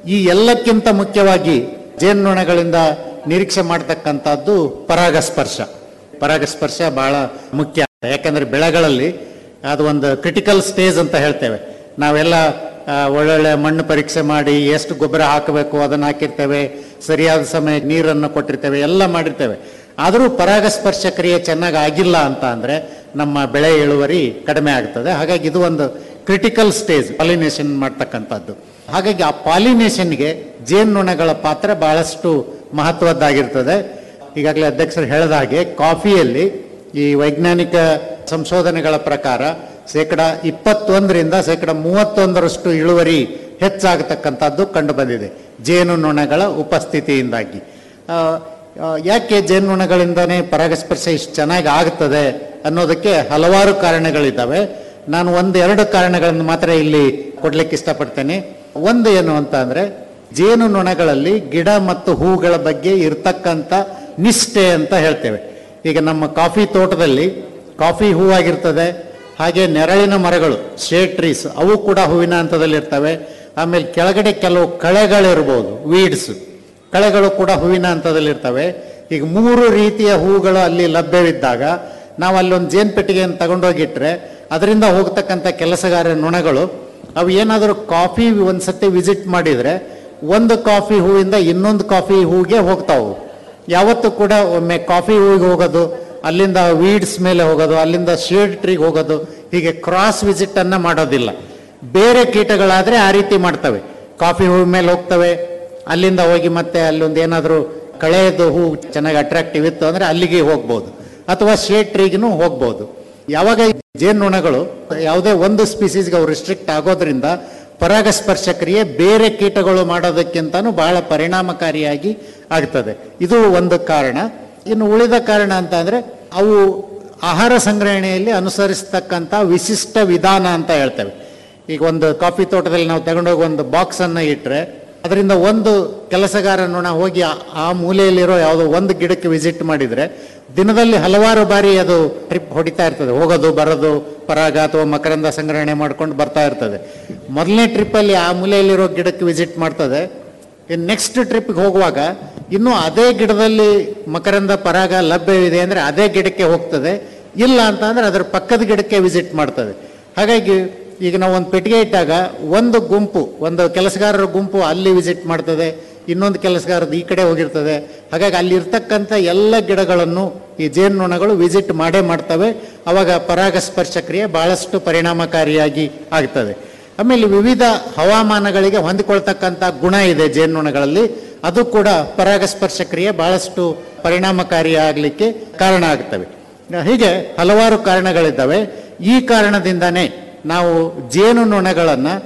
ಈ ಎಲ್ಲಕ್ಕಿಂತ ಮುಖ್ಯವಾಗಿ ಜೇನುನೊಣಗಳಿಂದ ನಿರೀಕ್ಷೆ ಮಾಡ್ತಕ್ಕಂಥದ್ದು ಪರಾಗಸ್ಪರ್ಶ ಪರಾಗಸ್ಪರ್ಶ ಬಹಳ ಮುಖ್ಯ ಯಾಕಂದ್ರೆ ಬೆಳೆಗಳಲ್ಲಿ ಅದು ಒಂದು ಕ್ರಿಟಿಕಲ್ ಸ್ಟೇಜ್ ಅಂತ ಹೇಳ್ತೇವೆ ನಾವೆಲ್ಲ ಆ, ಒಳ್ಳೊಳ್ಳೆ ಮಣ್ಣು ಪರೀಕ್ಷೆ ಮಾಡಿ ಎಷ್ಟು ಗೊಬ್ಬರ ಹಾಕಬೇಕು ಅದನ್ನು ಹಾಕಿರ್ತೇವೆ ಸರಿಯಾದ ಸಮಯ ನೀರನ್ನು ಕೊಟ್ಟಿರ್ತೇವೆ ಎಲ್ಲ ಮಾಡಿರ್ತೇವೆ ಆದರೂ ಪರಾಗಸ್ಪರ್ಶ ಕ್ರಿಯೆ ಚೆನ್ನಾಗಿ ಆಗಿಲ್ಲ ಅಂತ ಅಂದ್ರೆ ನಮ್ಮ ಬೆಳೆ ಇಳುವರಿ ಕಡಿಮೆ ಆಗ್ತದೆ ಹಾಗಾಗಿ ಇದು ಒಂದು ಕ್ರಿಟಿಕಲ್ ಸ್ಟೇಜ್ ಪಾಲಿನೇಷನ್ ಮಾಡ್ತಕ್ಕಂಥದ್ದು ಹಾಗಾಗಿ ಆ ಪಾಲಿನೇಷನ್ಗೆ ಜೇನುನೊಣಗಳ ಪಾತ್ರ ಬಹಳಷ್ಟು ಮಹತ್ವದ್ದಾಗಿರ್ತದೆ ಈಗಾಗಲೇ ಅಧ್ಯಕ್ಷರು ಹೇಳಿದ ಹಾಗೆ ಕಾಫಿಯಲ್ಲಿ ಈ ವೈಜ್ಞಾನಿಕ ಸಂಶೋಧನೆಗಳ ಪ್ರಕಾರ ಶೇಕಡ ಇಪ್ಪತ್ತೊಂದರಿಂದ ಶೇಕಡ ಮೂವತ್ತೊಂದರಷ್ಟು ಇಳುವರಿ ಹೆಚ್ಚಾಗತಕ್ಕಂಥದ್ದು ಕಂಡು ಬಂದಿದೆ ಜೇನುನೊಣಗಳ ಉಪಸ್ಥಿತಿಯಿಂದಾಗಿ ಆ, ಆ, ಯಾಕೆ ಜೇನುನೊಣಗಳಿಂದನೇ ಪರಾಗಸ್ಪರ್ಶ ಇಷ್ಟು ಚೆನ್ನಾಗಿ ಆಗ್ತದೆ ಅನ್ನೋದಕ್ಕೆ ಹಲವಾರು ಕಾರಣಗಳಿದ್ದಾವೆ ನಾನು ಒಂದು ಎರಡು ಕಾರಣಗಳನ್ನು ಮಾತ್ರ ಇಲ್ಲಿ ಕೊಡ್ಲಿಕ್ಕೆ ಇಷ್ಟಪಡ್ತೇನೆ ಒಂದು ಏನು ಅಂತ ಅಂದ್ರೆ ಜೇನುನೊಣಗಳಲ್ಲಿ ಗಿಡ ಮತ್ತು ಹೂಗಳ ಬಗ್ಗೆ ಇರ್ತಕ್ಕಂಥ ನಿಷ್ಠೆ ಅಂತ ಹೇಳ್ತೇವೆ ಈಗ ನಮ್ಮ ಕಾಫಿ ತೋಟದಲ್ಲಿ ಕಾಫಿ ಹೂವಾಗಿರ್ತದೆ ಹಾಗೆ ನೆರಳಿನ ಮರಗಳು ಶೇಡ್ ಟ್ರೀಸ್ ಅವು ಕೂಡ ಹೂವಿನ ಹಂತದಲ್ಲಿ ಇರ್ತವೆ ಆಮೇಲೆ ಕೆಳಗಡೆ ಕೆಲವು ಕಳೆಗಳಿರ್ಬೋದು ವೀಡ್ಸ್ ಕಳೆಗಳು ಕೂಡ ಹೂವಿನ ಹಂತದಲ್ಲಿ ಇರ್ತವೆ ಈಗ ಮೂರು ರೀತಿಯ ಹೂಗಳು ಅಲ್ಲಿ ಲಭ್ಯವಿದ್ದಾಗ ನಾವು ಅಲ್ಲೊಂದು ಜೇನು ಪೆಟ್ಟಿಗೆಯನ್ನು ತಗೊಂಡೋಗಿಟ್ರೆ ಅದರಿಂದ ಹೋಗ್ತಕ್ಕಂಥ ಕೆಲಸಗಾರ ನೊಣಗಳು ಅವು ಏನಾದರೂ ಕಾಫಿ ಒಂದ್ಸತಿ ವಿಸಿಟ್ ಮಾಡಿದ್ರೆ ಒಂದು ಕಾಫಿ ಹೂವಿಂದ ಇನ್ನೊಂದು ಕಾಫಿ ಹೂವಿಗೆ ಹೋಗ್ತಾವು ಯಾವತ್ತೂ ಕೂಡ ಒಮ್ಮೆ ಕಾಫಿ ಹೂವಿಗೆ ಹೋಗೋದು ಅಲ್ಲಿಂದ ವೀಡ್ಸ್ ಮೇಲೆ ಹೋಗೋದು ಅಲ್ಲಿಂದ ಶೇಡ್ ಟ್ರೀಗೆ ಹೋಗೋದು ಹೀಗೆ ಕ್ರಾಸ್ ವಿಸಿಟ್ ಅನ್ನ ಮಾಡೋದಿಲ್ಲ ಬೇರೆ ಕೀಟಗಳಾದ್ರೆ ಆ ರೀತಿ ಮಾಡ್ತವೆ ಕಾಫಿ ಹೂವಿನ ಮೇಲೆ ಹೋಗ್ತವೆ ಅಲ್ಲಿಂದ ಹೋಗಿ ಮತ್ತೆ ಅಲ್ಲೊಂದು ಏನಾದರೂ ಕಳೆಯದು ಹೂ ಚೆನ್ನಾಗಿ ಅಟ್ರಾಕ್ಟಿವ್ ಇತ್ತು ಅಂದ್ರೆ ಅಲ್ಲಿಗೆ ಹೋಗ್ಬೋದು ಅಥವಾ ಶೇಡ್ ಟ್ರೀಗೂ ಹೋಗ್ಬೋದು ಯಾವಾಗ ಈ ಜೇನುನೊಣಗಳು ಯಾವುದೇ ಒಂದು ಸ್ಪೀಸೀಸ್ಗೆ ಅವು ರಿಸ್ಟ್ರಿಕ್ಟ್ ಆಗೋದ್ರಿಂದ ಪರಾಗಸ್ಪರ್ಶ ಕ್ರಿಯೆ ಬೇರೆ ಕೀಟಗಳು ಮಾಡೋದಕ್ಕಿಂತನೂ ಬಹಳ ಪರಿಣಾಮಕಾರಿಯಾಗಿ ಆಗ್ತದೆ ಇದು ಒಂದು ಕಾರಣ ಇನ್ನು ಉಳಿದ ಕಾರಣ ಅಂತ ಅಂದ್ರೆ ಅವು ಆಹಾರ ಸಂಗ್ರಹಣೆಯಲ್ಲಿ ಅನುಸರಿಸ್ತಕ್ಕಂಥ ವಿಶಿಷ್ಟ ವಿಧಾನ ಅಂತ ಹೇಳ್ತೇವೆ ಈಗ ಒಂದು ಕಾಫಿ ತೋಟದಲ್ಲಿ ನಾವು ತಗೊಂಡೋಗಿ ಒಂದು ಬಾಕ್ಸ್ ಅನ್ನ ಇಟ್ರೆ ಅದರಿಂದ ಒಂದು ಕೆಲಸಗಾರ ನೊಣ ಹೋಗಿ ಆ- ಆ ಮೂಲೆಯಲ್ಲಿರೋ ಯಾವುದೋ ಒಂದು ಗಿಡಕ್ಕೆ ವಿಸಿಟ್ ಮಾಡಿದ್ರೆ ದಿನದಲ್ಲಿ ಹಲವಾರು ಬಾರಿ ಅದು ಟ್ರಿಪ್ ಹೊಡಿತಾ ಇರ್ತದೆ ಹೋಗೋದು ಬರೋದು ಪರಾಗ ಅಥವಾ ಮಕರಂದ ಸಂಗ್ರಹಣೆ ಮಾಡ್ಕೊಂಡು ಬರ್ತಾ ಇರ್ತದೆ ಮೊದಲನೇ ಟ್ರಿಪ್ಪಲ್ಲಿ ಆ ಮೂಲೆಯಲ್ಲಿರೋ ಗಿಡಕ್ಕೆ ವಿಸಿಟ್ ಮಾಡ್ತದೆ ನೆಕ್ಸ್ಟ್ ಟ್ರಿಪ್ಗೆ ಹೋಗುವಾಗ ಇನ್ನು ಅದೇ ಗಿಡದಲ್ಲಿ ಮಕರಂದ ಪರಾಗ ಲಭ್ಯವಿದೆ ಅಂದ್ರೆ ಅದೇ ಗಿಡಕ್ಕೆ ಹೋಗ್ತದೆ ಇಲ್ಲ ಅಂತ ಅಂದ್ರೆ ಅದರ ಪಕ್ಕದ ಗಿಡಕ್ಕೆ ವಿಸಿಟ್ ಮಾಡ್ತದೆ ಹಾಗಾಗಿ ಈಗ ನಾವು ಒಂದು ಪೆಟ್ಟಿಗೆ ಇಟ್ಟಾಗ ಒಂದು ಗುಂಪು ಒಂದು ಕೆಲಸಗಾರರ ಗುಂಪು ಅಲ್ಲಿ ವಿಸಿಟ್ ಮಾಡ್ತದೆ ಇನ್ನೊಂದು ಕೆಲಸಗಾರದ್ದು ಈ ಕಡೆ ಹೋಗಿರ್ತದೆ ಹಾಗಾಗಿ ಅಲ್ಲಿ ಇರ್ತಕ್ಕಂಥ ಎಲ್ಲ ಗಿಡಗಳನ್ನು ಈ ಜೇನುನೊಣಗಳು ವಿಸಿಟ್ ಮಾಡೇ ಮಾಡ್ತವೆ ಅವಾಗ ಪರಾಗಸ್ಪರ್ಶ ಕ್ರಿಯೆ ಬಹಳಷ್ಟು ಪರಿಣಾಮಕಾರಿಯಾಗಿ ಆಗ್ತದೆ ಆಮೇಲೆ ವಿವಿಧ ಹವಾಮಾನಗಳಿಗೆ ಹೊಂದಿಕೊಳ್ತಕ್ಕಂಥ ಗುಣ ಇದೆ ಜೇನುನೊಣಗಳಲ್ಲಿ ಅದು ಕೂಡ ಪರಾಗಸ್ಪರ್ಶ ಕ್ರಿಯೆ ಬಹಳಷ್ಟು ಪರಿಣಾಮಕಾರಿಯಾಗಲಿಕ್ಕೆ ಕಾರಣ ಆಗ್ತವೆ ಹೀಗೆ ಹಲವಾರು ಕಾರಣಗಳಿದ್ದಾವೆ ಈ ಕಾರಣದಿಂದನೇ ನಾವು ಜೇನುನೊಣಗಳನ್ನು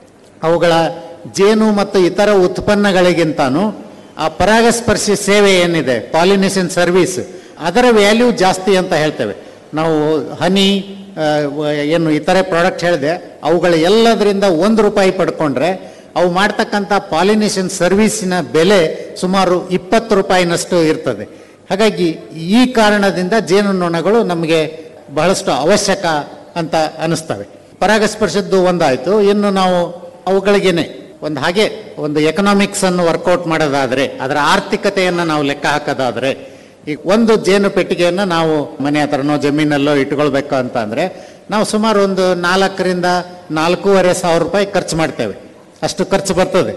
ಅವುಗಳ ಜೇನು ಮತ್ತು ಇತರ ಉತ್ಪನ್ನಗಳಿಗಿಂತಾನು ಆ ಪರಾಗಸ್ಪರ್ಶಿ ಸೇವೆ ಏನಿದೆ ಪಾಲಿನೇಷನ್ ಸರ್ವಿಸ್ ಅದರ ವ್ಯಾಲ್ಯೂ ಜಾಸ್ತಿ ಅಂತ ಹೇಳ್ತೇವೆ ನಾವು ಹನಿ ಆ, ವ- ಏನು ಇತರೆ ಪ್ರಾಡಕ್ಟ್ ಹೇಳಿದೆ ಅವುಗಳ ಎಲ್ಲದರಿಂದ ಒಂದು ರೂಪಾಯಿ ಪಡ್ಕೊಂಡ್ರೆ ಅವು ಮಾಡ್ತಕ್ಕಂಥ ಪಾಲಿನೇಷನ್ ಸರ್ವಿಸಿನ ಬೆಲೆ ಸುಮಾರು ಇಪ್ಪತ್ತು ರೂಪಾಯಿನಷ್ಟು ಇರ್ತದೆ ಹಾಗಾಗಿ ಈ ಕಾರಣದಿಂದ ಜೇನುನೊಣಗಳು ನಮಗೆ ಬಹಳಷ್ಟು ಅವಶ್ಯಕ ಅಂತ ಅನಿಸ್ತವೆ ಪರಾಗಸ್ಪರ್ಶದ್ದು ಒಂದಾಯ್ತು ಇನ್ನು ನಾವು ಅವುಗಳಿಗೇನೆ ಒಂದು ಹಾಗೆ ಒಂದು ಎಕನಾಮಿಕ್ಸ್ ಅನ್ನು ವರ್ಕೌಟ್ ಮಾಡೋದಾದ್ರೆ ಅದರ ಆರ್ಥಿಕತೆಯನ್ನು ನಾವು ಲೆಕ್ಕ ಹಾಕೋದಾದ್ರೆ ಈಗ ಒಂದು ಜೇನು ಪೆಟ್ಟಿಗೆಯನ್ನು ನಾವು ಮನೆ ಹತ್ರನೋ ಜಮೀನಲ್ಲೋ ಇಟ್ಕೊಳ್ಬೇಕು ಅಂತ ಅಂದ್ರೆ ನಾವು ಸುಮಾರು ಒಂದು ನಾಲ್ಕರಿಂದ ನಾಲ್ಕೂವರೆ ಸಾವಿರ ರೂಪಾಯಿ ಖರ್ಚು ಮಾಡ್ತೇವೆ ಅಷ್ಟು ಖರ್ಚು ಬರ್ತದೆ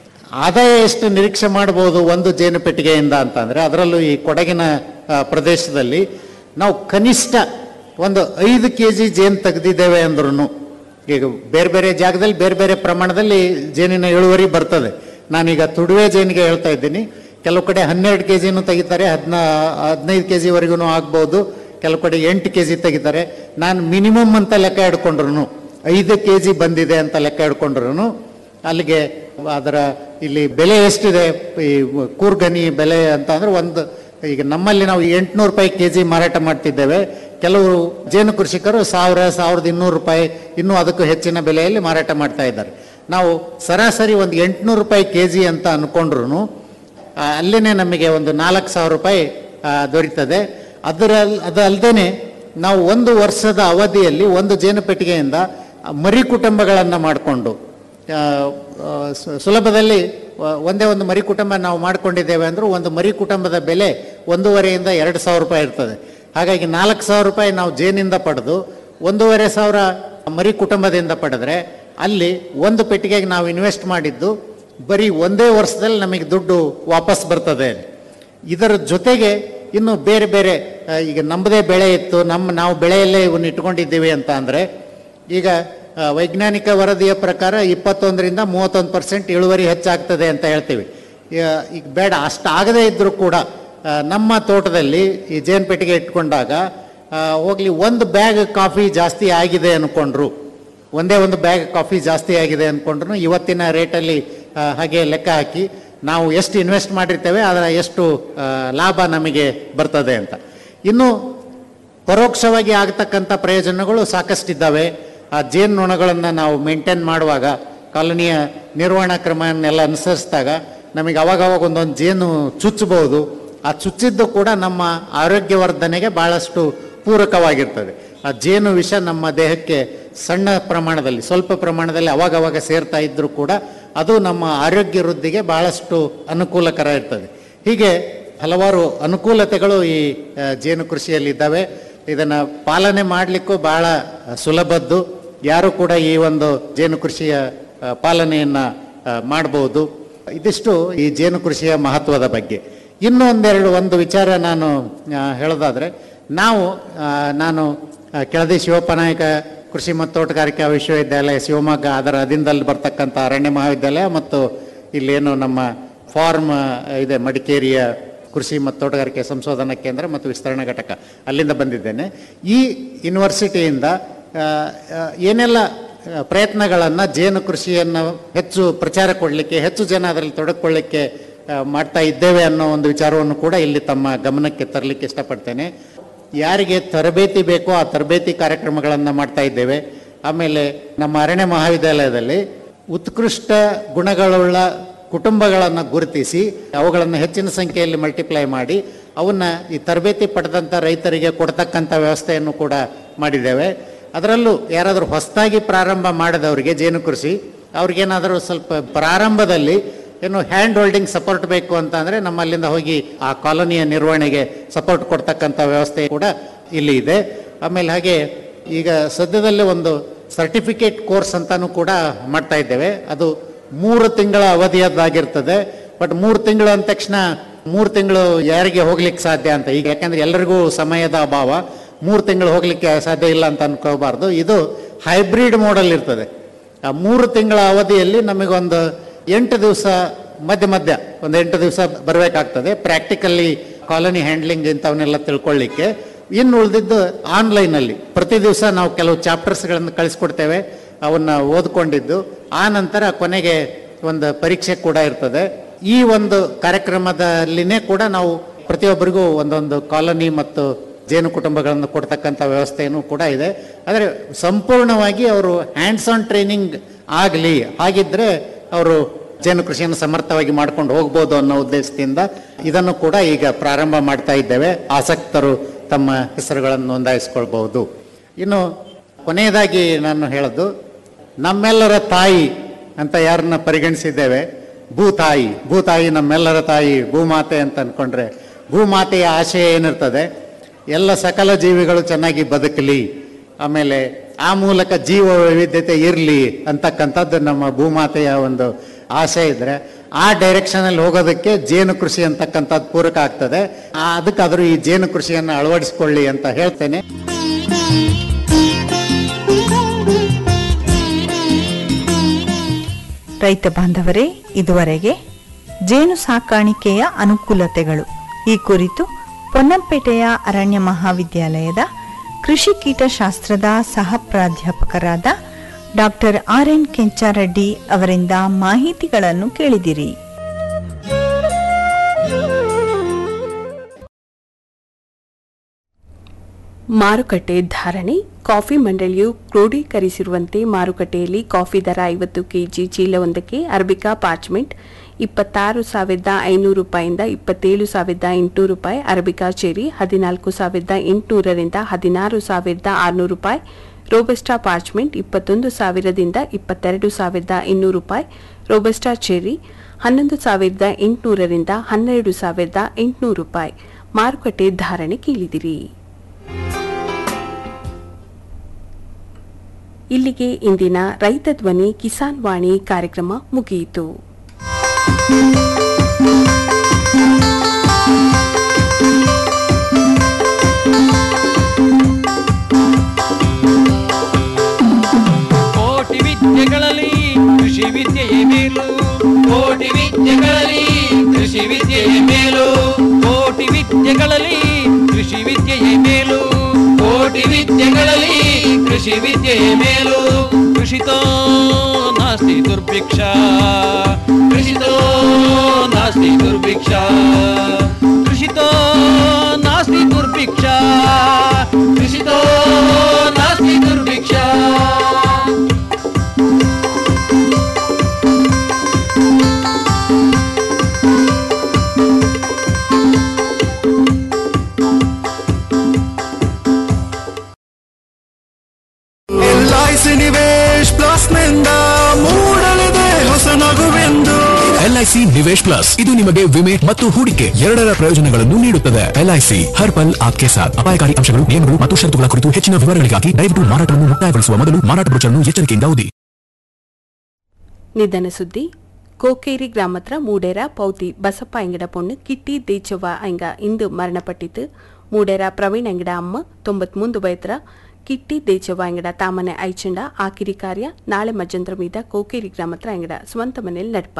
ಆದಾಯ ಎಷ್ಟು ನಿರೀಕ್ಷೆ ಮಾಡ್ಬೋದು ಒಂದು ಜೇನು ಪೆಟ್ಟಿಗೆಯಿಂದ ಅಂತಂದ್ರೆ ಅದರಲ್ಲೂ ಈ ಕೊಡಗಿನ ಆ, ಪ್ರದೇಶದಲ್ಲಿ ನಾವು ಕನಿಷ್ಠ ಒಂದು ಐದು ಕೆ ಜಿ ಜೇನು ತೆಗೆದಿದ್ದೇವೆ ಅಂದ್ರೂ ಈಗ ಬೇರೆ ಬೇರೆ ಜಾಗದಲ್ಲಿ ಬೇರೆ ಬೇರೆ ಪ್ರಮಾಣದಲ್ಲಿ ಜೇನಿನ ಇಳುವರಿ ಬರ್ತದೆ ನಾನೀಗ ತುಡುವೆ ಜೇನಿಗೆ ಹೇಳ್ತಾ ಇದ್ದೀನಿ ಕೆಲವು ಕಡೆ ಹನ್ನೆರಡು ಕೆ ಜಿನೂ ತೆಗಿತಾರೆ ಹದಿನಾ ಹದಿನೈದು ಕೆ ಜಿವರೆಗೂ ಆಗ್ಬೋದು ಕೆಲವು ಕಡೆ ಎಂಟು ಕೆ ಜಿ ತೆಗಿತಾರೆ ನಾನು ಮಿನಿಮಮ್ ಅಂತ ಲೆಕ್ಕ ಹಿಡ್ಕೊಂಡ್ರು ಐದು ಕೆ ಜಿ ಬಂದಿದೆ ಅಂತ ಲೆಕ್ಕ ಹಿಡ್ಕೊಂಡ್ರು ಅಲ್ಲಿಗೆ ಅದರ ಇಲ್ಲಿ ಬೆಲೆ ಎಷ್ಟಿದೆ ಈ ಕೂರ್ಗನಿ ಬೆಲೆ ಅಂತ ಅಂದ್ರೆ ಒಂದು ಈಗ ನಮ್ಮಲ್ಲಿ ನಾವು ಎಂಟುನೂರು ರೂಪಾಯಿ ಕೆ ಜಿ ಮಾರಾಟ ಮಾಡ್ತಿದ್ದೇವೆ ಕೆಲವರು ಜೇನು ಕೃಷಿಕರು ಸಾವಿರ ಸಾವಿರದ ಇನ್ನೂರು ರೂಪಾಯಿ ಇನ್ನೂ ಅದಕ್ಕೂ ಹೆಚ್ಚಿನ ಬೆಲೆಯಲ್ಲಿ ಮಾರಾಟ ಮಾಡ್ತಾ ಇದ್ದಾರೆ ನಾವು ಸರಾಸರಿ ಒಂದು ಎಂಟುನೂರು ರೂಪಾಯಿ ಕೆ ಜಿ ಅಂತ ಅನ್ಕೊಂಡ್ರು ಅಲ್ಲಿನೇ ನಮಗೆ ಒಂದು ನಾಲ್ಕು ಸಾವಿರ ರೂಪಾಯಿ ಆ, ದೊರೀತದೆ ಅದರ ಅದಲ್ಲದೆ ನಾವು ಒಂದು ವರ್ಷದ ಅವಧಿಯಲ್ಲಿ ಒಂದು ಜೇನು ಪೆಟ್ಟಿಗೆಯಿಂದ ಮರಿ ಕುಟುಂಬಗಳನ್ನು ಮಾಡಿಕೊಂಡು ಆ, ಆ, ಸು- ಸುಲಭದಲ್ಲಿ ವ- ಒಂದೇ ಒಂದು ಮರಿ ಕುಟುಂಬ ನಾವು ಮಾಡ್ಕೊಂಡಿದ್ದೇವೆ ಅಂದರೂ ಒಂದು ಮರಿ ಕುಟುಂಬದ ಬೆಲೆ ಒಂದೂವರೆಯಿಂದ ಎರಡು ಸಾವಿರ ರೂಪಾಯಿ ಇರ್ತದೆ ಹಾಗಾಗಿ ನಾಲ್ಕು ಸಾವಿರ ರೂಪಾಯಿ ನಾವು ಜೇನಿಂದ ಪಡೆದು ಒಂದೂವರೆ ಸಾವಿರ ಮರಿ ಕುಟುಂಬದಿಂದ ಪಡೆದ್ರೆ ಅಲ್ಲಿ ಒಂದು ಪೆಟ್ಟಿಗೆಗೆ ನಾವು ಇನ್ವೆಸ್ಟ್ ಮಾಡಿದ್ದು ಬರೀ ಒಂದೇ ವರ್ಷದಲ್ಲಿ ನಮಗೆ ದುಡ್ಡು ವಾಪಸ್ ಬರ್ತದೆ ಇದರ ಜೊತೆಗೆ ಇನ್ನು ಬೇರೆ ಬೇರೆ ಆ, ಈಗ ನಮ್ಮದೇ ಬೆಳೆ ಇತ್ತು ನಮ್ಮ ನಾವು ಬೆಳೆಯಲ್ಲೇ ಇವನ್ನ ಇಟ್ಕೊಂಡಿದ್ದೀವಿ ಅಂತ ಅಂದರೆ ಈಗ ಆ, ವೈಜ್ಞಾನಿಕ ವರದಿಯ ಪ್ರಕಾರ ಇಪ್ಪತ್ತೊಂದರಿಂದ ಮೂವತ್ತೊಂದು ಪರ್ಸೆಂಟ್ ಇಳುವರಿ ಹೆಚ್ಚಾಗ್ತದೆ ಅಂತ ಹೇಳ್ತೀವಿ ಈಗ- ಈಗ ಬೇಡ ಅಷ್ಟು ಆಗದೇ ಇದ್ದರೂ ಕೂಡ ಆ, ನಮ್ಮ ತೋಟದಲ್ಲಿ ಈ ಜೇನು ಪೆಟ್ಟಿಗೆ ಇಟ್ಕೊಂಡಾಗ ಆ, ಹೋಗ್ಲಿ ಒಂದು ಬ್ಯಾಗ್ ಕಾಫಿ ಜಾಸ್ತಿ ಆಗಿದೆ ಅಂದ್ಕೊಂಡ್ರು ಒಂದೇ ಒಂದು ಬ್ಯಾಗ್ ಕಾಫಿ ಜಾಸ್ತಿ ಆಗಿದೆ ಅಂದ್ಕೊಂಡ್ರು ಇವತ್ತಿನ ರೇಟಲ್ಲಿ ಆ, ಹಾಗೆ ಲೆಕ್ಕ ಹಾಕಿ ನಾವು ಎಷ್ಟು ಇನ್ವೆಸ್ಟ್ ಮಾಡಿರ್ತೇವೆ ಅದರ ಎಷ್ಟು ಆ, ಲಾಭ ನಮಗೆ ಬರ್ತದೆ ಅಂತ ಇನ್ನು ಪರೋಕ್ಷವಾಗಿ ಆಗತಕ್ಕಂಥ ಪ್ರಯೋಜನಗಳು ಸಾಕಷ್ಟಿದ್ದಾವೆ ಆ ಜೇನುನೊಣಗಳನ್ನು ನಾವು ಮೇಂಟೈನ್ ಮಾಡುವಾಗ ಕಾಲನಿಯ ನಿರ್ವಹಣಾ ಕ್ರಮವನ್ನೆಲ್ಲ ಅನುಸರಿಸಿದಾಗ ನಮಗೆ ಅವಾಗವಾಗ ಒಂದೊಂದು ಜೇನು ಚುಚ್ಚಬಹುದು ಆ ಚುಚ್ಚಿದ್ದು ಕೂಡ ನಮ್ಮ ಆರೋಗ್ಯವರ್ಧನೆಗೆ ಬಹಳಷ್ಟು ಪೂರಕವಾಗಿರ್ತದೆ ಆ ಜೇನು ವಿಷ ನಮ್ಮ ದೇಹಕ್ಕೆ ಸಣ್ಣ ಪ್ರಮಾಣದಲ್ಲಿ ಸ್ವಲ್ಪ ಪ್ರಮಾಣದಲ್ಲಿ ಅವಾಗವಾಗ ಸೇರ್ತಾ ಇದ್ದರೂ ಕೂಡ ಅದು ನಮ್ಮ ಆರೋಗ್ಯ ವೃದ್ಧಿಗೆ ಬಹಳಷ್ಟು ಅನುಕೂಲಕರ ಇರ್ತದೆ ಹೀಗೆ ಹಲವಾರು ಅನುಕೂಲತೆಗಳು ಈ ಆ, ಜೇನು ಕೃಷಿಯಲ್ಲಿದ್ದಾವೆ ಇದನ್ನು ಪಾಲನೆ ಮಾಡಲಿಕ್ಕೂ ಬಹಳ ಸುಲಭದ್ದು ಯಾರು ಕೂಡ ಈ ಒಂದು ಜೇನು ಕೃಷಿಯ ಆ, ಪಾಲನೆಯನ್ನ ಆ, ಮಾಡಬಹುದು ಇದಿಷ್ಟು ಈ ಜೇನು ಕೃಷಿಯ ಮಹತ್ವದ ಬಗ್ಗೆ ಇನ್ನೂ ಒಂದೆರಡು ಒಂದು ವಿಚಾರ ನಾನು ಆ, ಹೇಳೋದಾದ್ರೆ ನಾವು ಆ, ನಾನು ಆ, ಕೆಳದಿ ಶಿವಪ್ಪ ನಾಯಕ ಕೃಷಿ ಮತ್ತು ತೋಟಗಾರಿಕಾ ವಿಶ್ವವಿದ್ಯಾಲಯ ಶಿವಮೊಗ್ಗ ಅದರ ಅಧೀನದಲ್ಲಿ ಬರ್ತಕ್ಕಂಥ ಅರಣ್ಯ ಮಹಾವಿದ್ಯಾಲಯ ಮತ್ತು ಇಲ್ಲೇನು ನಮ್ಮ ಫಾರ್ಮ್ ಇದೆ ಮಡಿಕೇರಿಯ ಕೃಷಿ ಮತ್ತು ತೋಟಗಾರಿಕೆ ಸಂಶೋಧನಾ ಕೇಂದ್ರ ಮತ್ತು ವಿಸ್ತರಣಾ ಘಟಕ ಅಲ್ಲಿಂದ ಬಂದಿದ್ದೇನೆ ಈ ಯೂನಿವರ್ಸಿಟಿಯಿಂದ ಆ, ಆ, ಏನೆಲ್ಲ ಪ್ರಯತ್ನಗಳನ್ನು ಜೇನು ಕೃಷಿಯನ್ನು ಹೆಚ್ಚು ಪ್ರಚಾರ ಕೊಡಲಿಕ್ಕೆ ಹೆಚ್ಚು ಜನ ಅದರಲ್ಲಿ ತೊಡಗಿಕೊಳ್ಳಿಕ್ಕೆ ಆ, ಮಾಡ್ತಾ ಇದ್ದೇವೆ ಅನ್ನೋ ಒಂದು ವಿಚಾರವನ್ನು ಕೂಡ ಇಲ್ಲಿ ತಮ್ಮ ಗಮನಕ್ಕೆ ತರಲಿಕ್ಕೆ ಇಷ್ಟಪಡ್ತೇನೆ ಯಾರಿಗೆ ತರಬೇತಿ ಬೇಕೋ ಆ ತರಬೇತಿ ಕಾರ್ಯಕ್ರಮಗಳನ್ನು ಮಾಡ್ತಾ ಇದ್ದೇವೆ ಆಮೇಲೆ ನಮ್ಮ ಅರಣ್ಯ ಮಹಾವಿದ್ಯಾಲಯದಲ್ಲಿ ಉತ್ಕೃಷ್ಟ ಗುಣಗಳುಳ್ಳ ಕುಟುಂಬಗಳನ್ನು ಗುರುತಿಸಿ ಅವುಗಳನ್ನು ಹೆಚ್ಚಿನ ಸಂಖ್ಯೆಯಲ್ಲಿ ಮಲ್ಟಿಪ್ಲೈ ಮಾಡಿ ಅವನ್ನ ಈ ತರಬೇತಿ ಪಡೆದಂಥ ರೈತರಿಗೆ ಕೊಡ್ತಕ್ಕಂಥ ವ್ಯವಸ್ಥೆಯನ್ನು ಕೂಡ ಮಾಡಿದ್ದೇವೆ ಅದರಲ್ಲೂ ಯಾರಾದರೂ ಹೊಸದಾಗಿ ಪ್ರಾರಂಭ ಮಾಡಿದವರಿಗೆ ಜೇನು ಕೃಷಿ ಅವ್ರಿಗೇನಾದರೂ ಸ್ವಲ್ಪ ಪ್ರಾರಂಭದಲ್ಲಿ ಏನು ಹ್ಯಾಂಡ್ ಹೋಲ್ಡಿಂಗ್ ಸಪೋರ್ಟ್ ಬೇಕು ಅಂತ ಅಂದರೆ ನಮ್ಮಲ್ಲಿಂದ ಹೋಗಿ ಆ ಕಾಲೋನಿಯ ನಿರ್ವಹಣೆಗೆ ಸಪೋರ್ಟ್ ಕೊಡ್ತಕ್ಕಂಥ ವ್ಯವಸ್ಥೆ ಕೂಡ ಇಲ್ಲಿ ಇದೆ ಆಮೇಲೆ ಹಾಗೆ ಈಗ ಸದ್ಯದಲ್ಲೇ ಒಂದು ಸರ್ಟಿಫಿಕೇಟ್ ಕೋರ್ಸ್ ಅಂತಾನು ಕೂಡ ಮಾಡ್ತಾ ಇದ್ದೇವೆ ಅದು ಮೂರು ತಿಂಗಳ ಅವಧಿಯದ್ದಾಗಿರ್ತದೆ ಬಟ್ ಮೂರು ತಿಂಗಳು ಅಂದ ತಕ್ಷಣ ಮೂರು ತಿಂಗಳು ಯಾರಿಗೆ ಹೋಗ್ಲಿಕ್ಕೆ ಸಾಧ್ಯ ಅಂತ ಈಗ ಯಾಕಂದ್ರೆ ಎಲ್ಲರಿಗೂ ಸಮಯದ ಅಭಾವ ಮೂರು ತಿಂಗಳು ಹೋಗ್ಲಿಕ್ಕೆ ಸಾಧ್ಯ ಇಲ್ಲ ಅಂತ ಅನ್ಕೋಬಾರ್ದು ಇದು ಹೈಬ್ರಿಡ್ ಮೋಡಲ್ ಇರ್ತದೆ ಆ ಮೂರು ತಿಂಗಳ ಅವಧಿಯಲ್ಲಿ ನಮಗೊಂದು ಎಂಟು ದಿವಸ ಮಧ್ಯ ಮಧ್ಯ ಒಂದು ಎಂಟು ದಿವಸ ಬರಬೇಕಾಗ್ತದೆ ಪ್ರಾಕ್ಟಿಕಲ್ಲಿ ಕಾಲೋನಿ ಹ್ಯಾಂಡ್ಲಿಂಗ್ ಇಂಥವನ್ನೆಲ್ಲ ತಿಳ್ಕೊಳ್ಳಿಕ್ಕೆ ಇನ್ನು ಉಳಿದಿದ್ದು ಆನ್ಲೈನಲ್ಲಿ ಪ್ರತಿ ದಿವಸ ನಾವು ಕೆಲವು ಚಾಪ್ಟರ್ಸ್ಗಳನ್ನು ಕಳಿಸ್ಕೊಡ್ತೇವೆ ಅವನ್ನ ಓದ್ಕೊಂಡಿದ್ದು ಆ ನಂತರ ಕೊನೆಗೆ ಒಂದು ಪರೀಕ್ಷೆ ಕೂಡ ಇರ್ತದೆ ಈ ಒಂದು ಕಾರ್ಯಕ್ರಮದಲ್ಲಿನೇ ಕೂಡ ನಾವು ಪ್ರತಿಯೊಬ್ಬರಿಗೂ ಒಂದೊಂದು ಕಾಲೋನಿ ಮತ್ತು ಜೇನು ಕುಟುಂಬಗಳನ್ನು ಕೊಡ್ತಕ್ಕಂಥ ವ್ಯವಸ್ಥೆಯೂ ಕೂಡ ಇದೆ ಆದರೆ ಸಂಪೂರ್ಣವಾಗಿ ಅವರು ಹ್ಯಾಂಡ್ಸ್ ಆನ್ ಟ್ರೈನಿಂಗ್ ಆಗಲಿ ಹಾಗಿದ್ರೆ ಅವರು ಜೇನು ಕೃಷಿಯನ್ನು ಸಮರ್ಥವಾಗಿ ಮಾಡ್ಕೊಂಡು ಹೋಗ್ಬೋದು ಅನ್ನೋ ಉದ್ದೇಶದಿಂದ ಇದನ್ನು ಕೂಡ ಈಗ ಪ್ರಾರಂಭ ಮಾಡ್ತಾ ಇದ್ದೇವೆ ಆಸಕ್ತರು ತಮ್ಮ ಹೆಸರುಗಳನ್ನು ನೋಂದಾಯಿಸ್ಕೊಳ್ಬಹುದು ಇನ್ನು ಕೊನೆಯದಾಗಿ ನಾನು ಹೇಳೋದು ನಮ್ಮೆಲ್ಲರ ತಾಯಿ ಅಂತ ಯಾರನ್ನ ಪರಿಗಣಿಸಿದ್ದೇವೆ ಭೂತಾಯಿ ಭೂತಾಯಿ ನಮ್ಮೆಲ್ಲರ ತಾಯಿ ಭೂಮಾತೆ ಅಂತ ಅನ್ಕೊಂಡ್ರೆ ಭೂಮಾತೆಯ ಆಶಯ ಏನಿರ್ತದೆ ಎಲ್ಲ ಸಕಲ ಜೀವಿಗಳು ಚೆನ್ನಾಗಿ ಬದುಕಲಿ ಆಮೇಲೆ ಆ ಮೂಲಕ ಜೀವ ವೈವಿಧ್ಯತೆ ಇರಲಿ ಅಂತಕ್ಕಂಥದ್ದು ನಮ್ಮ ಭೂಮಾತೆಯ ಒಂದು ಆಸೆ ಇದ್ರೆ ಆ ಡೈರೆಕ್ಷನಲ್ಲಿ ಹೋಗೋದಕ್ಕೆ ಜೇನು ಕೃಷಿ ಅಂತಕ್ಕಂಥದ್ದು ಪೂರಕ ಆಗ್ತದೆ ಆ ಅದಕ್ಕಾದ್ರೂ ಈ ಜೇನು ಕೃಷಿಯನ್ನು ಅಳವಡಿಸಿಕೊಳ್ಳಿ ಅಂತ ಹೇಳ್ತೇನೆ ರೈತ ಬಾಂಧವರೇ ಇದುವರೆಗೆ ಜೇನು ಸಾಕಾಣಿಕೆಯ ಅನುಕೂಲತೆಗಳು ಈ ಕುರಿತು ಪೊನ್ನಂಪೇಟೆಯ ಅರಣ್ಯ ಮಹಾವಿದ್ಯಾಲಯದ ಕೃಷಿ ಕೀಟಶಾಸ್ತ್ರದ ಸಹ ಪ್ರಾಧ್ಯಾಪಕರಾದ ಡಾಕ್ಟರ್ ಆರ್ ಎನ್ ಕೆಂಚಾರೆಡ್ಡಿ ಅವರಿಂದ ಮಾಹಿತಿಗಳನ್ನು ಕೇಳಿದಿರಿ ಮಾರುಕಟ್ಟೆ ಧಾರಣೆ ಕಾಫಿ ಮಂಡಳಿಯು ಕ್ರೋಢೀಕರಿಸಿರುವಂತೆ ಮಾರುಕಟ್ಟೆಯಲ್ಲಿ ಕಾಫಿ ದರ ಐವತ್ತು ಕೆಜಿ ಚೀಲವೊಂದಕ್ಕೆ ಅರಬಿಕಾ ಪಾರ್ಚ್ಮೆಂಟ್ ಇಪ್ಪತ್ತಾರು ಸಾವಿರದ ಐನೂರು ರೂಪಾಯಿಂದ ಇಪ್ಪತ್ತೇಳು ಸಾವಿರದ ಎಂಟುನೂರು ರೂಪಾಯಿ ಅರಬಿಕಾ ಚೆರಿ ಹದಿನಾಲ್ಕು ಸಾವಿರದ ಎಂಟುನೂರರಿಂದ ಹದಿನಾರು ಸಾವಿರದ ಆರುನೂರು ರೂಪಾಯಿ ರೋಬಸ್ಟಾ ಪಾರ್ಚ್ಮೆಂಟ್ ಇಪ್ಪತ್ತೊಂದು ಸಾವಿರದಿಂದ ಇಪ್ಪತ್ತೆರಡು ಸಾವಿರದ ಇನ್ನೂರು ರೂಪಾಯಿ ರೋಬಸ್ಟಾ ಚೆರ್ರಿ ಹನ್ನೊಂದು ಸಾವಿರದ ಎಂಟುನೂರರಿಂದ ಹನ್ನೆರಡು ಸಾವಿರದ ಎಂಟುನೂರು ರೂಪಾಯಿ ಮಾರುಕಟ್ಟೆ ಧಾರಣೆ ಕೇಳಿದಿರಿ ಇಲ್ಲಿಗೆ ಇಂದಿನ ರೈತ ಧ್ವನಿ ಕಿಸಾನ್ ವಾಣಿ ಕಾರ್ಯಕ್ರಮ ಮುಗಿಯಿತು ಕೋಟಿ ವಿದ್ಯೆಗಳಲ್ಲಿ ಕೃಷಿ ವಿದ್ಯೆಯೇ ಮೇಲು ಕೋಟಿ ವಿದ್ಯೆಗಳಲ್ಲಿ ಕೃಷಿ ವಿದ್ಯೆಯೇ ಮೇಲು ಕೋಟಿ ವಿದ್ಯೆಗಳಲ್ಲಿ ಕೃಷಿ ವಿದ್ಯೆಯೇ ಮೇಲು ಕೋಟಿ ವಿದ್ಯೆಗಳಲ್ಲಿ ಕೃಷಿ ವಿದ್ಯೆಯೇ ಮೇಲು ಕೃಷಿತೋ ನಾಸ್ತಿ ದುರ್ಭಿಕ್ಷ ಕೃಷಿತೋ ನಾಸ್ತಿ ದುರ್ಭಿಕ್ಷ ಕೃಷಿತೋ ನಾಸ್ತಿ ದುರ್ಭಿಕ್ಷ ಕೃಷಿತೋ ನಾಸ್ತಿ ದುರ್ಭಿಕ್ಷ ಎಲ್ಐಸಿ ನಿವೇಶ್ ಪ್ಲಸ್ ನಿಂದ ಮೂಡಲಿದೆ ಹೊಸ ನಗುವೆಂದು ಎಲ್ಐಸಿ ನಿವೇಶ್ ಪ್ಲಸ್ ಇದು ನಿಮಗೆ ವಿಮೆ ಮತ್ತು ಹೂಡಿಕೆ ಎರಡರ ಪ್ರಯೋಜನಗಳನ್ನು ನೀಡುತ್ತದೆ ಎಲ್ಐಸಿ ಹರ್ ಪಲ್ ಆಪ್ಕೆ ಸಾಥ್ ಅಪಾಯಕಾರಿ ಅಂಶಗಳು ನಿಯಮಗಳು ಮತ್ತು ಷರತ್ತುಗಳ ಕುರಿತು ಹೆಚ್ಚಿನ ವಿವರಗಳಿಗಾಗಿ ದಯವಿಟ್ಟು ಮಾರಾಟವನ್ನು ಮುಕ್ತಾಯಗೊಳಿಸುವ ಮೊದಲು ಮಾರಾಟ ಬ್ರೋಚರ್ನ್ನು ಎಚ್ಚರಿಕೆಯಿಂದ ಓದಿ ನಿಧನ ಸುದ್ದಿ ಕೋಕೇರಿ ಗ್ರಾಮತ್ರ ಮೂಡೇರ ಪೌತಿ ಬಸಪ್ಪ ಎಂಗಡ ಪೊಣ್ಣು ಕಿಟ್ಟಿ ದೇಚವ್ವ ಎಂಗ ಇಂದು ಮರಣಪಟ್ಟಿತು ಮೂಡೇರ ಪ್ರವೀಣ್ ಎಂಗಡ ಅಮ್ಮ ತೊಂಬತ್ಮೂಂದು ಬಯತ್ರ ಕಿಟ್ಟಿ ದೇಚವ್ವ ಎಂಗಡ ತಾಮನೆ ಐಚಂಡ ಆಕಿರಿ ಕಾರ್ಯ ನಾಳೆ ಮಜ್ಜಂತ್ರ ಮೀದ ಕೋಕೇರಿ ಗ್ರಾಮತ್ರ ಎಂಗಡ ಸ್ವಂತ ಮನೆಯಲ್ಲಿ ನಡ್ಪ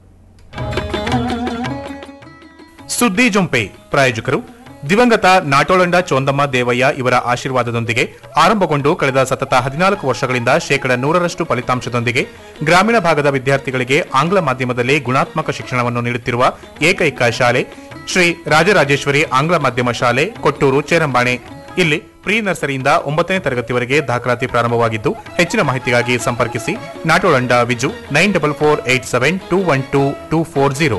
ಸುದ್ದಿ ಜೊಂಪೆ ಪ್ರಾಯೋಜಕರು ದಿವಂಗತ ನಾಟೋಳಂಡ ಚೋಂದಮ್ಮ ದೇವಯ್ಯ ಇವರ ಆಶೀರ್ವಾದದೊಂದಿಗೆ ಆರಂಭಗೊಂಡು ಕಳೆದ ಸತತ ಹದಿನಾಲ್ಕು ವರ್ಷಗಳಿಂದ ಶೇಕಡ ನೂರರಷ್ಟು ಫಲಿತಾಂಶದೊಂದಿಗೆ ಗ್ರಾಮೀಣ ಭಾಗದ ವಿದ್ಯಾರ್ಥಿಗಳಿಗೆ ಆಂಗ್ಲ ಮಾಧ್ಯಮದಲ್ಲಿ ಗುಣಾತ್ಮಕ ಶಿಕ್ಷಣವನ್ನು ನೀಡುತ್ತಿರುವ ಏಕೈಕ ಶಾಲೆ ಶ್ರೀ ರಾಜರಾಜೇಶ್ವರಿ ಆಂಗ್ಲ ಮಾಧ್ಯಮ ಶಾಲೆ ಕೊಟ್ಟೂರು ಚೇರಂಬಾಣೆ ಇಲ್ಲಿ ಪ್ರೀ ನರ್ಸರಿಯಿಂದ ಒಂಬತ್ತನೇ ತರಗತಿವರೆಗೆ ದಾಖಲಾತಿ ಪ್ರಾರಂಭವಾಗಿದ್ದು ಹೆಚ್ಚಿನ ಮಾಹಿತಿಗಾಗಿ ಸಂಪರ್ಕಿಸಿ Natolanda Viju nine double four eight seven two one two two four zero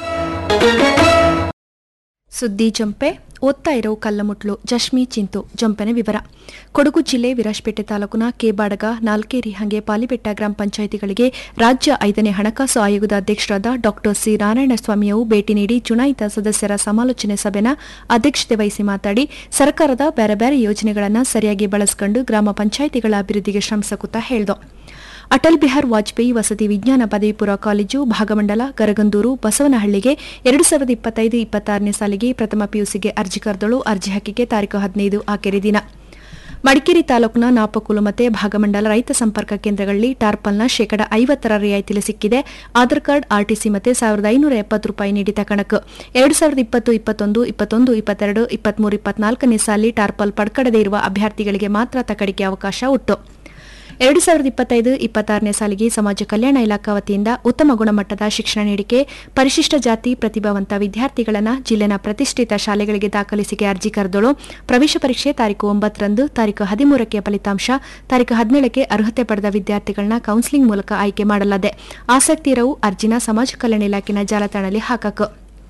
ಸುದ್ದಿ ಜಂಪೆ ಓದ್ತಾ ಇರೋ ಕಲ್ಲಮುಟ್ಲು ಜಶ್ಮಿ ಚಿಂತು ಜಂಪೆನ ವಿವರ ಕೊಡಗು ಜಿಲ್ಲೆ ವಿರಾಜಪೇಟೆ ತಾಲೂಕಿನ ಕೆಬಾಡಗ ನಾಲ್ಕೇರಿ ಹಂಗೆ ಪಾಲಿಬೆಟ್ಟ ಗ್ರಾಮ ಪಂಚಾಯಿತಿಗಳಿಗೆ ರಾಜ್ಯ ಐದನೇ ಹಣಕಾಸು ಆಯೋಗದ ಅಧ್ಯಕ್ಷರಾದ ಡಾ ಸಿ ನಾರಾಯಣಸ್ವಾಮಿಯವರು ಭೇಟಿ ನೀಡಿ ಚುನಾಯಿತ ಸದಸ್ಯರ ಸಮಾಲೋಚನೆ ಸಭೆನ ಅಧ್ಯಕ್ಷತೆ ವಹಿಸಿ ಮಾತಾಡಿ ಸರ್ಕಾರದ ಬೇರೆ ಬೇರೆ ಯೋಜನೆಗಳನ್ನು ಸರಿಯಾಗಿ ಬಳಸಿಕೊಂಡು ಗ್ರಾಮ ಪಂಚಾಯಿತಿಗಳ ಅಭಿವೃದ್ಧಿಗೆ ಶ್ರಮಿಸಕುತ್ತಾ ಹೇಳಿದ ಅಟಲ್ ಬಿಹಾರ್ ವಾಜಪೇಯಿ ವಸತಿ ವಿಜ್ಞಾನ ಪದವಿ ಪೂರ್ವ ಕಾಲೇಜು ಭಾಗಮಂಡಲ ಗರಗಂದೂರು ಬಸವನಹಳ್ಳಿಗೆ ಎರಡು ಸಾವಿರದ ಇಪ್ಪತ್ತೈದು ಇಪ್ಪತ್ತಾರನೇ ಸಾಲಿಗೆ ಪ್ರಥಮ ಪಿಯುಸಿಗೆ ಅರ್ಜಿ ಕರೆದಳು ಅರ್ಜಿ ಹಾಕಿಕೆ ತಾರೀಕು ಹದಿನೈದು ಆಕೆರೆ ದಿನ ಮಡಿಕೇರಿ ತಾಲೂಕಿನ ನಾಪಕುಲು ಮತ್ತೆ ಭಾಗಮಂಡಲ ರೈತ ಸಂಪರ್ಕ ಕೇಂದ್ರಗಳಲ್ಲಿ ಟಾರ್ಪಲ್ನ ಶೇಕಡ ಐವತ್ತರ ರಿಯಾಯಿತಿಲಿ ಸಿಕ್ಕಿದೆ ಆಧಾರ್ ಕಾರ್ಡ್ ಆರ್ಟಿಸಿ ಮತ್ತೆ ಸಾವಿರದ ಐನೂರ ಎಪ್ಪತ್ತು ರೂಪಾಯಿ ನೀಡಿದ ಕಣಕ್ ಎರಡು ಸಾವಿರದ ಇಪ್ಪತ್ತು ಇಪ್ಪತ್ತೊಂದು ಇಪ್ಪತ್ತೊಂದು ಇಪ್ಪತ್ತೆರಡು ಇಪ್ಪತ್ಮೂರು ಇಪ್ಪತ್ನಾಲ್ಕನೇ ಸಾಲಿ ಟಾರ್ಪಲ್ ಪಡ್ಕಡದೇ ಇರುವ ಅಭ್ಯರ್ಥಿಗಳಿಗೆ ಮಾತ್ರ ತಕಡಿಕೆ ಅವಕಾಶ ಉಟ್ಟು ಎರಡು ಸಾವಿರದ ಇಪ್ಪತ್ತೈದು ಇಪ್ಪತ್ತಾರನೇ ಸಾಲಿಗೆ ಸಮಾಜ ಕಲ್ಯಾಣ ಇಲಾಖಾ ವತಿಯಿಂದ ಉತ್ತಮ ಗುಣಮಟ್ಟದ ಶಿಕ್ಷಣ ನೀಡಿಕೆ ಪರಿಶಿಷ್ಟ ಜಾತಿ ಪ್ರತಿಭಾವಂತ ವಿದ್ಯಾರ್ಥಿಗಳನ್ನು ಜಿಲ್ಲೆನ ಪ್ರತಿಷ್ಠಿತ ಶಾಲೆಗಳಿಗೆ ದಾಖಲಿಸಿಕೆ ಅರ್ಜಿ ಕರೆದಳು ಪ್ರವೇಶ ಪರೀಕ್ಷೆ ತಾರೀಕು ಒಂಬತ್ತರಂದು ತಾರೀಕು ಹದಿಮೂರಕ್ಕೆ ಫಲಿತಾಂಶ ತಾರೀಕು ಹದಿನೇಳಕ್ಕೆ ಅರ್ಹತೆ ಪಡೆದ ವಿದ್ಯಾರ್ಥಿಗಳನ್ನ ಕೌನ್ಸಿಲಿಂಗ್ ಮೂಲಕ ಆಯ್ಕೆ ಮಾಡಲಾದೆ ಆಸಕ್ತಿ ಇರವು ಅರ್ಜಿನ ಸಮಾಜ ಕಲ್ಯಾಣ ಇಲಾಖೆನ ಜಾಲತಾಣದಲ್ಲಿ ಹಾಕಕ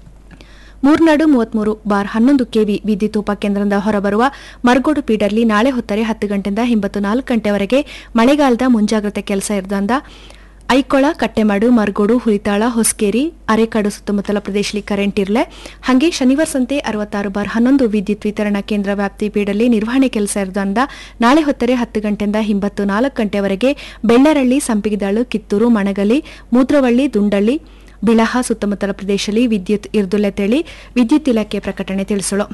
ಮೂರ್ನಾಡು ಮೂವತ್ಮೂರು ಬಾರ್ ಹನ್ನೊಂದು ಕೆವಿ ವಿದ್ಯುತ್ ಉಪಕೇಂದ್ರದಿಂದ ಹೊರಬರುವ ಮರಗೋಡು ಪೀಡರ್ಲಿ ನಾಳೆ ಹೊತ್ತರೆ ಹತ್ತು ಗಂಟೆಯಿಂದ ಹಿಂಬತ್ತು ನಾಲ್ಕು ಗಂಟೆವರೆಗೆ ಮಳೆಗಾಲದ ಮುಂಜಾಗ್ರತೆ ಕೆಲಸ ಇರದಂದ ಐಕೊಳ ಕಟ್ಟೆಮಾಡು ಮರಗೋಡು ಹುಲಿತಾಳ ಹೊಸಕೇರಿ ಅರೆಕಾಡು ಸುತ್ತಮುತ್ತಲ ಪ್ರದೇಶದಲ್ಲಿ ಕರೆಂಟ್ ಇರಲೆ ಹಾಗೆ ಶನಿವಾರ ಸಂತೆ ಅರವತ್ತಾರು ಬಾರ್ ಹನ್ನೊಂದು ವಿದ್ಯುತ್ ವಿತರಣಾ ಕೇಂದ್ರ ವ್ಯಾಪ್ತಿ ಪೀಡಲ್ಲಿ ನಿರ್ವಹಣೆ ಕೆಲಸ ಇರದಂದ ನಾಳೆ ಹೊತ್ತರೆ ಹತ್ತು ಗಂಟೆಯಿಂದ ಹಿಂಬತ್ತು ನಾಲ್ಕು ಗಂಟೆವರೆಗೆ ಬೆಳ್ಳರಳ್ಳಿ ಸಂಪಿಗಿದಾಳು ಕಿತ್ತೂರು ಮಣಗಲಿ ಮೂತ್ರವಳ್ಳಿ ದುಂಡಳ್ಳಿ ಬಿಳಹ ಸುತ್ತಮುತ್ತಲ ಪ್ರದೇಶದಲ್ಲಿ ವಿದ್ಯುತ್ ಇರ್ದುಲೆ ತೇಳಿ ವಿದ್ಯುತ್ ಇಲಾಖೆ ಪ್ರಕಟಣೆ ತಿಳಿಸಲು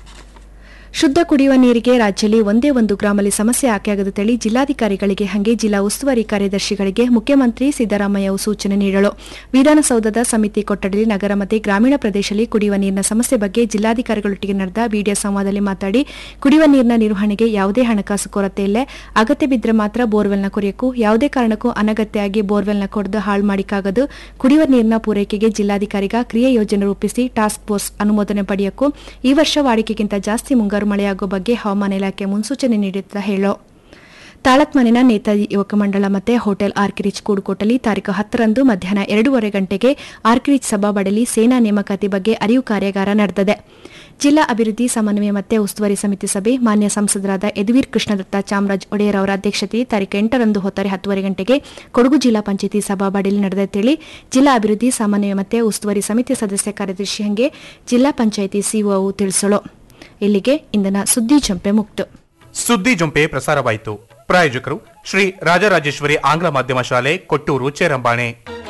ಶುದ್ಧ ಕುಡಿಯುವ ನೀರಿಗೆ ರಾಜ್ಯದಲ್ಲಿ ಒಂದೇ ಒಂದು ಗ್ರಾಮಲ್ಲಿ ಸಮಸ್ಯೆ ಆಕೆಯಾಗದ ತಳಿ ಜಿಲ್ಲಾಧಿಕಾರಿಗಳಿಗೆ ಹಾಗೆ ಜಿಲ್ಲಾ ಉಸ್ತುವಾರಿ ಕಾರ್ಯದರ್ಶಿಗಳಿಗೆ ಮುಖ್ಯಮಂತ್ರಿ ಸಿದ್ದರಾಮಯ್ಯ ಸೂಚನೆ ನೀಡಲು ವಿಧಾನಸೌಧದ ಸಮಿತಿ ಕೊಠಡಿಯಲ್ಲಿ ನಗರ ಮತ್ತು ಗ್ರಾಮೀಣ ಪ್ರದೇಶದಲ್ಲಿ ಕುಡಿಯುವ ನೀರಿನ ಸಮಸ್ಯೆ ಬಗ್ಗೆ ಜಿಲ್ಲಾಧಿಕಾರಿಗಳೊಟ್ಟಿಗೆ ನಡೆದ ವಿಡಿಯೋ ಸಂವಾದದಲ್ಲಿ ಮಾತಾಡಿ ಕುಡಿಯುವ ನೀರಿನ ನಿರ್ವಹಣೆಗೆ ಯಾವುದೇ ಹಣಕಾಸು ಕೊರತೆ ಇಲ್ಲ ಅಗತ್ಯ ಬಿದ್ದರೆ ಮಾತ್ರ ಬೋರ್ವೆಲ್ನ ಕೊರೆಯಕ್ಕೂ ಯಾವುದೇ ಕಾರಣಕ್ಕೂ ಅನಗತ್ಯವಾಗಿ ಬೋರ್ವೆಲ್ನ ಕೊಡದು ಹಾಳು ಮಾಡಿಕಾಗದು ಕುಡಿಯುವ ನೀರಿನ ಪೂರೈಕೆಗೆ ಜಿಲ್ಲಾಧಿಕಾರಿಗ ಕ್ರಿಯಾ ಯೋಜನೆ ರೂಪಿಸಿ ಟಾಸ್ಕ್ ಫೋರ್ಸ್ ಅನುಮೋದನೆ ಪಡೆಯಕ್ಕೂ ಈ ವರ್ಷ ವಾಡಿಕೆಗಿಂತ ಜಾಸ್ತಿ ಮುಂಗಾರು ಮಳೆಯಾಗುವ ಬಗ್ಗೆ ಹವಾಮಾನ ಇಲಾಖೆ ಮುನ್ಸೂಚನೆ ನೀಡಿದ ಹೇಳೋ ತಾಳತ್ಮನಿನ ನೇತಾಜಿ ಯುವಕ ಮಂಡಳ ಮತ್ತೆ ಹೋಟೆಲ್ ಆರ್ಕಿರಿಚ್ ಕೂಡುಕೋಟಲಿ ತಾರೀಕು ಹತ್ತರಂದು ಮಧ್ಯಾಹ್ನ ಎರಡೂವರೆ ಗಂಟೆಗೆ ಆರ್ಕಿರಿಚ್ ಸಭಾಬಡಲಿ ಸೇನಾ ನೇಮಕಾತಿ ಬಗ್ಗೆ ಅರಿವು ಕಾರ್ಯಾಗಾರ ನಡೆದಿದೆ ಜಿಲ್ಲಾ ಅಭಿವೃದ್ಧಿ ಸಮನ್ವಯ ಮತ್ತೆ ಉಸ್ತುವಾರಿ ಸಮಿತಿ ಸಭೆ ಮಾನ್ಯ ಸಂಸದರಾದ ಯದುವೀರ್ ಕೃಷ್ಣದತ್ತ ಚಾಮರಾಜ್ ಒಡೆಯರ್ ಅವರ ಅಧ್ಯಕ್ಷತೆಯಲ್ಲಿ ತಾರೀಕು ಎಂಟರಂದು ಹೊತ್ತಾರೆ ಹತ್ತುವರೆ ಗಂಟೆಗೆ ಕೊಡಗು ಜಿಲ್ಲಾ ಪಂಚಾಯತಿ ಸಭಾಬಡಲಿ ನಡೆದೈತೇಳಿ ಜಿಲ್ಲಾ ಅಭಿವೃದ್ಧಿ ಸಮನ್ವಯ ಮತ್ತೆ ಉಸ್ತುವಾರಿ ಸಮಿತಿ ಸದಸ್ಯ ಕಾರ್ಯದರ್ಶಿ ಹಂಗೆ ಜಿಲ್ಲಾ ಪಂಚಾಯಿತಿ ಸಿಒ ತಿಳಿಸಲು ಇಲ್ಲಿಗೆ ಇಂದಿನ ಸುದ್ದಿ ಜಂಪೆ ಮುಕ್ತು ಸುದ್ದಿ ಜೊಂಪೆ ಪ್ರಸಾರವಾಯಿತು ಪ್ರಾಯೋಜಕರು ಶ್ರೀ ರಾಜರಾಜೇಶ್ವರಿ ಆಂಗ್ಲ ಮಾಧ್ಯಮ ಶಾಲೆ ಕೊಟ್ಟೂರು ಚೇರಂಬಾಣೆ